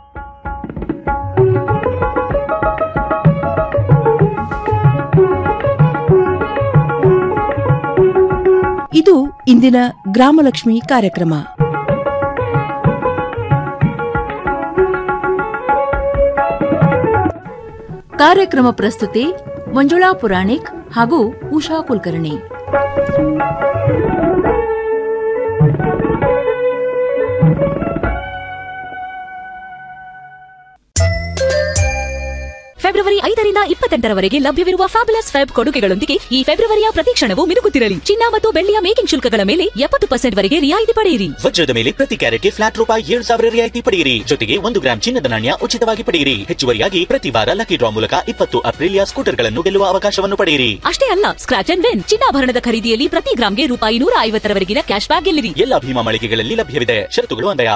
ಇದು ಇಂದಿನ ಗ್ರಾಮಲಕ್ಷ್ಮಿ ಕಾರ್ಯಕ್ರಮ ಕಾರ್ಯಕ್ರಮ ಪ್ರಸ್ತುತಿ ಮಂಜುಳಾ ಪುರಾಣಿಕ್ ಹಾಗೂ ಉಷಾ ಕುಲಕರ್ಣಿ ಫೆಬ್ರವರಿ ಐದರಿಂದ ಇಪ್ಪತ್ತೆಂಟರವರೆಗೆ ಲಭ್ಯವಿರುವ ಫ್ಯಾಬುಲಸ್ ಫೆಬ್ ಕೊಡುಗೆಗಳೊಂದಿಗೆ ಈ ಫೆಬ್ರವರಿಯ ಪ್ರತಿ ಕ್ಷಣವೂ ಮಿನುಗುತ್ತಿರಲಿ ಚಿನ್ನ ಮತ್ತು ಬೆಳ್ಳಿಯ ಮೇಕಿಂಗ್ ಶುಲ್ಕಗಳ ಮೇಲೆ ಎಪ್ಪತ್ತು ಪರ್ಸೆಂಟ್ ವರೆಗೆ ರಿಯಾಯಿತಿ ಪಡೆಯಿರಿ ವಜ್ರದ ಮೇಲೆ ಪ್ರತಿ ಕ್ಯಾರೆಟ್ಗೆ ಫ್ಲಾಟ್ ರೂಪಾಯಿ ಏಳು ಸಾವಿರ ರಿಯಾಯಿತಿ ಪಡೆಯಿರಿ ಜೊತೆಗೆ ಒಂದು ಗ್ರಾಂ ಚಿನ್ನದ ನಾಣ್ಯ ಉಚಿತವಾಗಿ ಪಡೆಯಿರಿ ಹೆಚ್ಚುವರಿಯಾಗಿ ಪ್ರತಿ ವಾರ ಲಕ್ಕಿ ಡ್ರಾ ಮೂಲಕ ಇಪ್ಪತ್ತು ಅಪ್ರಿಲಿಯಾ ಸ್ಕೂಟರ್ಗಳನ್ನು ಗೆಲ್ಲುವ ಅವಕಾಶವನ್ನು ಪಡೆಯಿರಿ ಅಷ್ಟೇ ಅಲ್ಲ ಸ್ಕ್ರಾಚ್ ಅಂಡ್ ವಿನ್ ಚಿನ್ನಾಭರಣದ ಖರೀದಿಯಲ್ಲಿ ಪ್ರತಿ ಗ್ರಾಂಗೆ ರೂಪಾಯಿ ನೂರ ಐವತ್ತರವರೆಗಿನ ಕ್ಯಾಶ್ ಬ್ಯಾಕ್ ಗೆಲ್ಲಿರಿ ಎಲ್ಲ ಭೀಮಾ ಮಳಿಗೆಗಳಲ್ಲಿ ಲಭ್ಯವಿದೆ ಷರತ್ತುಗಳು ಅನ್ವಯ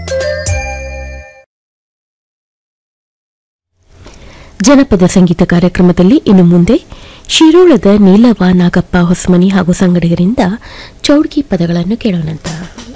ಜನಪದ ಸಂಗೀತ ಕಾರ್ಯಕ್ರಮದಲ್ಲಿ ಇನ್ನು ಮುಂದೆ ಶಿರೋಳದ ನೀಲವ ನಾಗಪ್ಪ ಹೊಸಮನಿ ಹಾಗೂ ಸಂಗಡಿಗರಿಂದ ಚೌಡ್ಕಿ ಪದಗಳನ್ನು ಕೇಳೋಣಂತ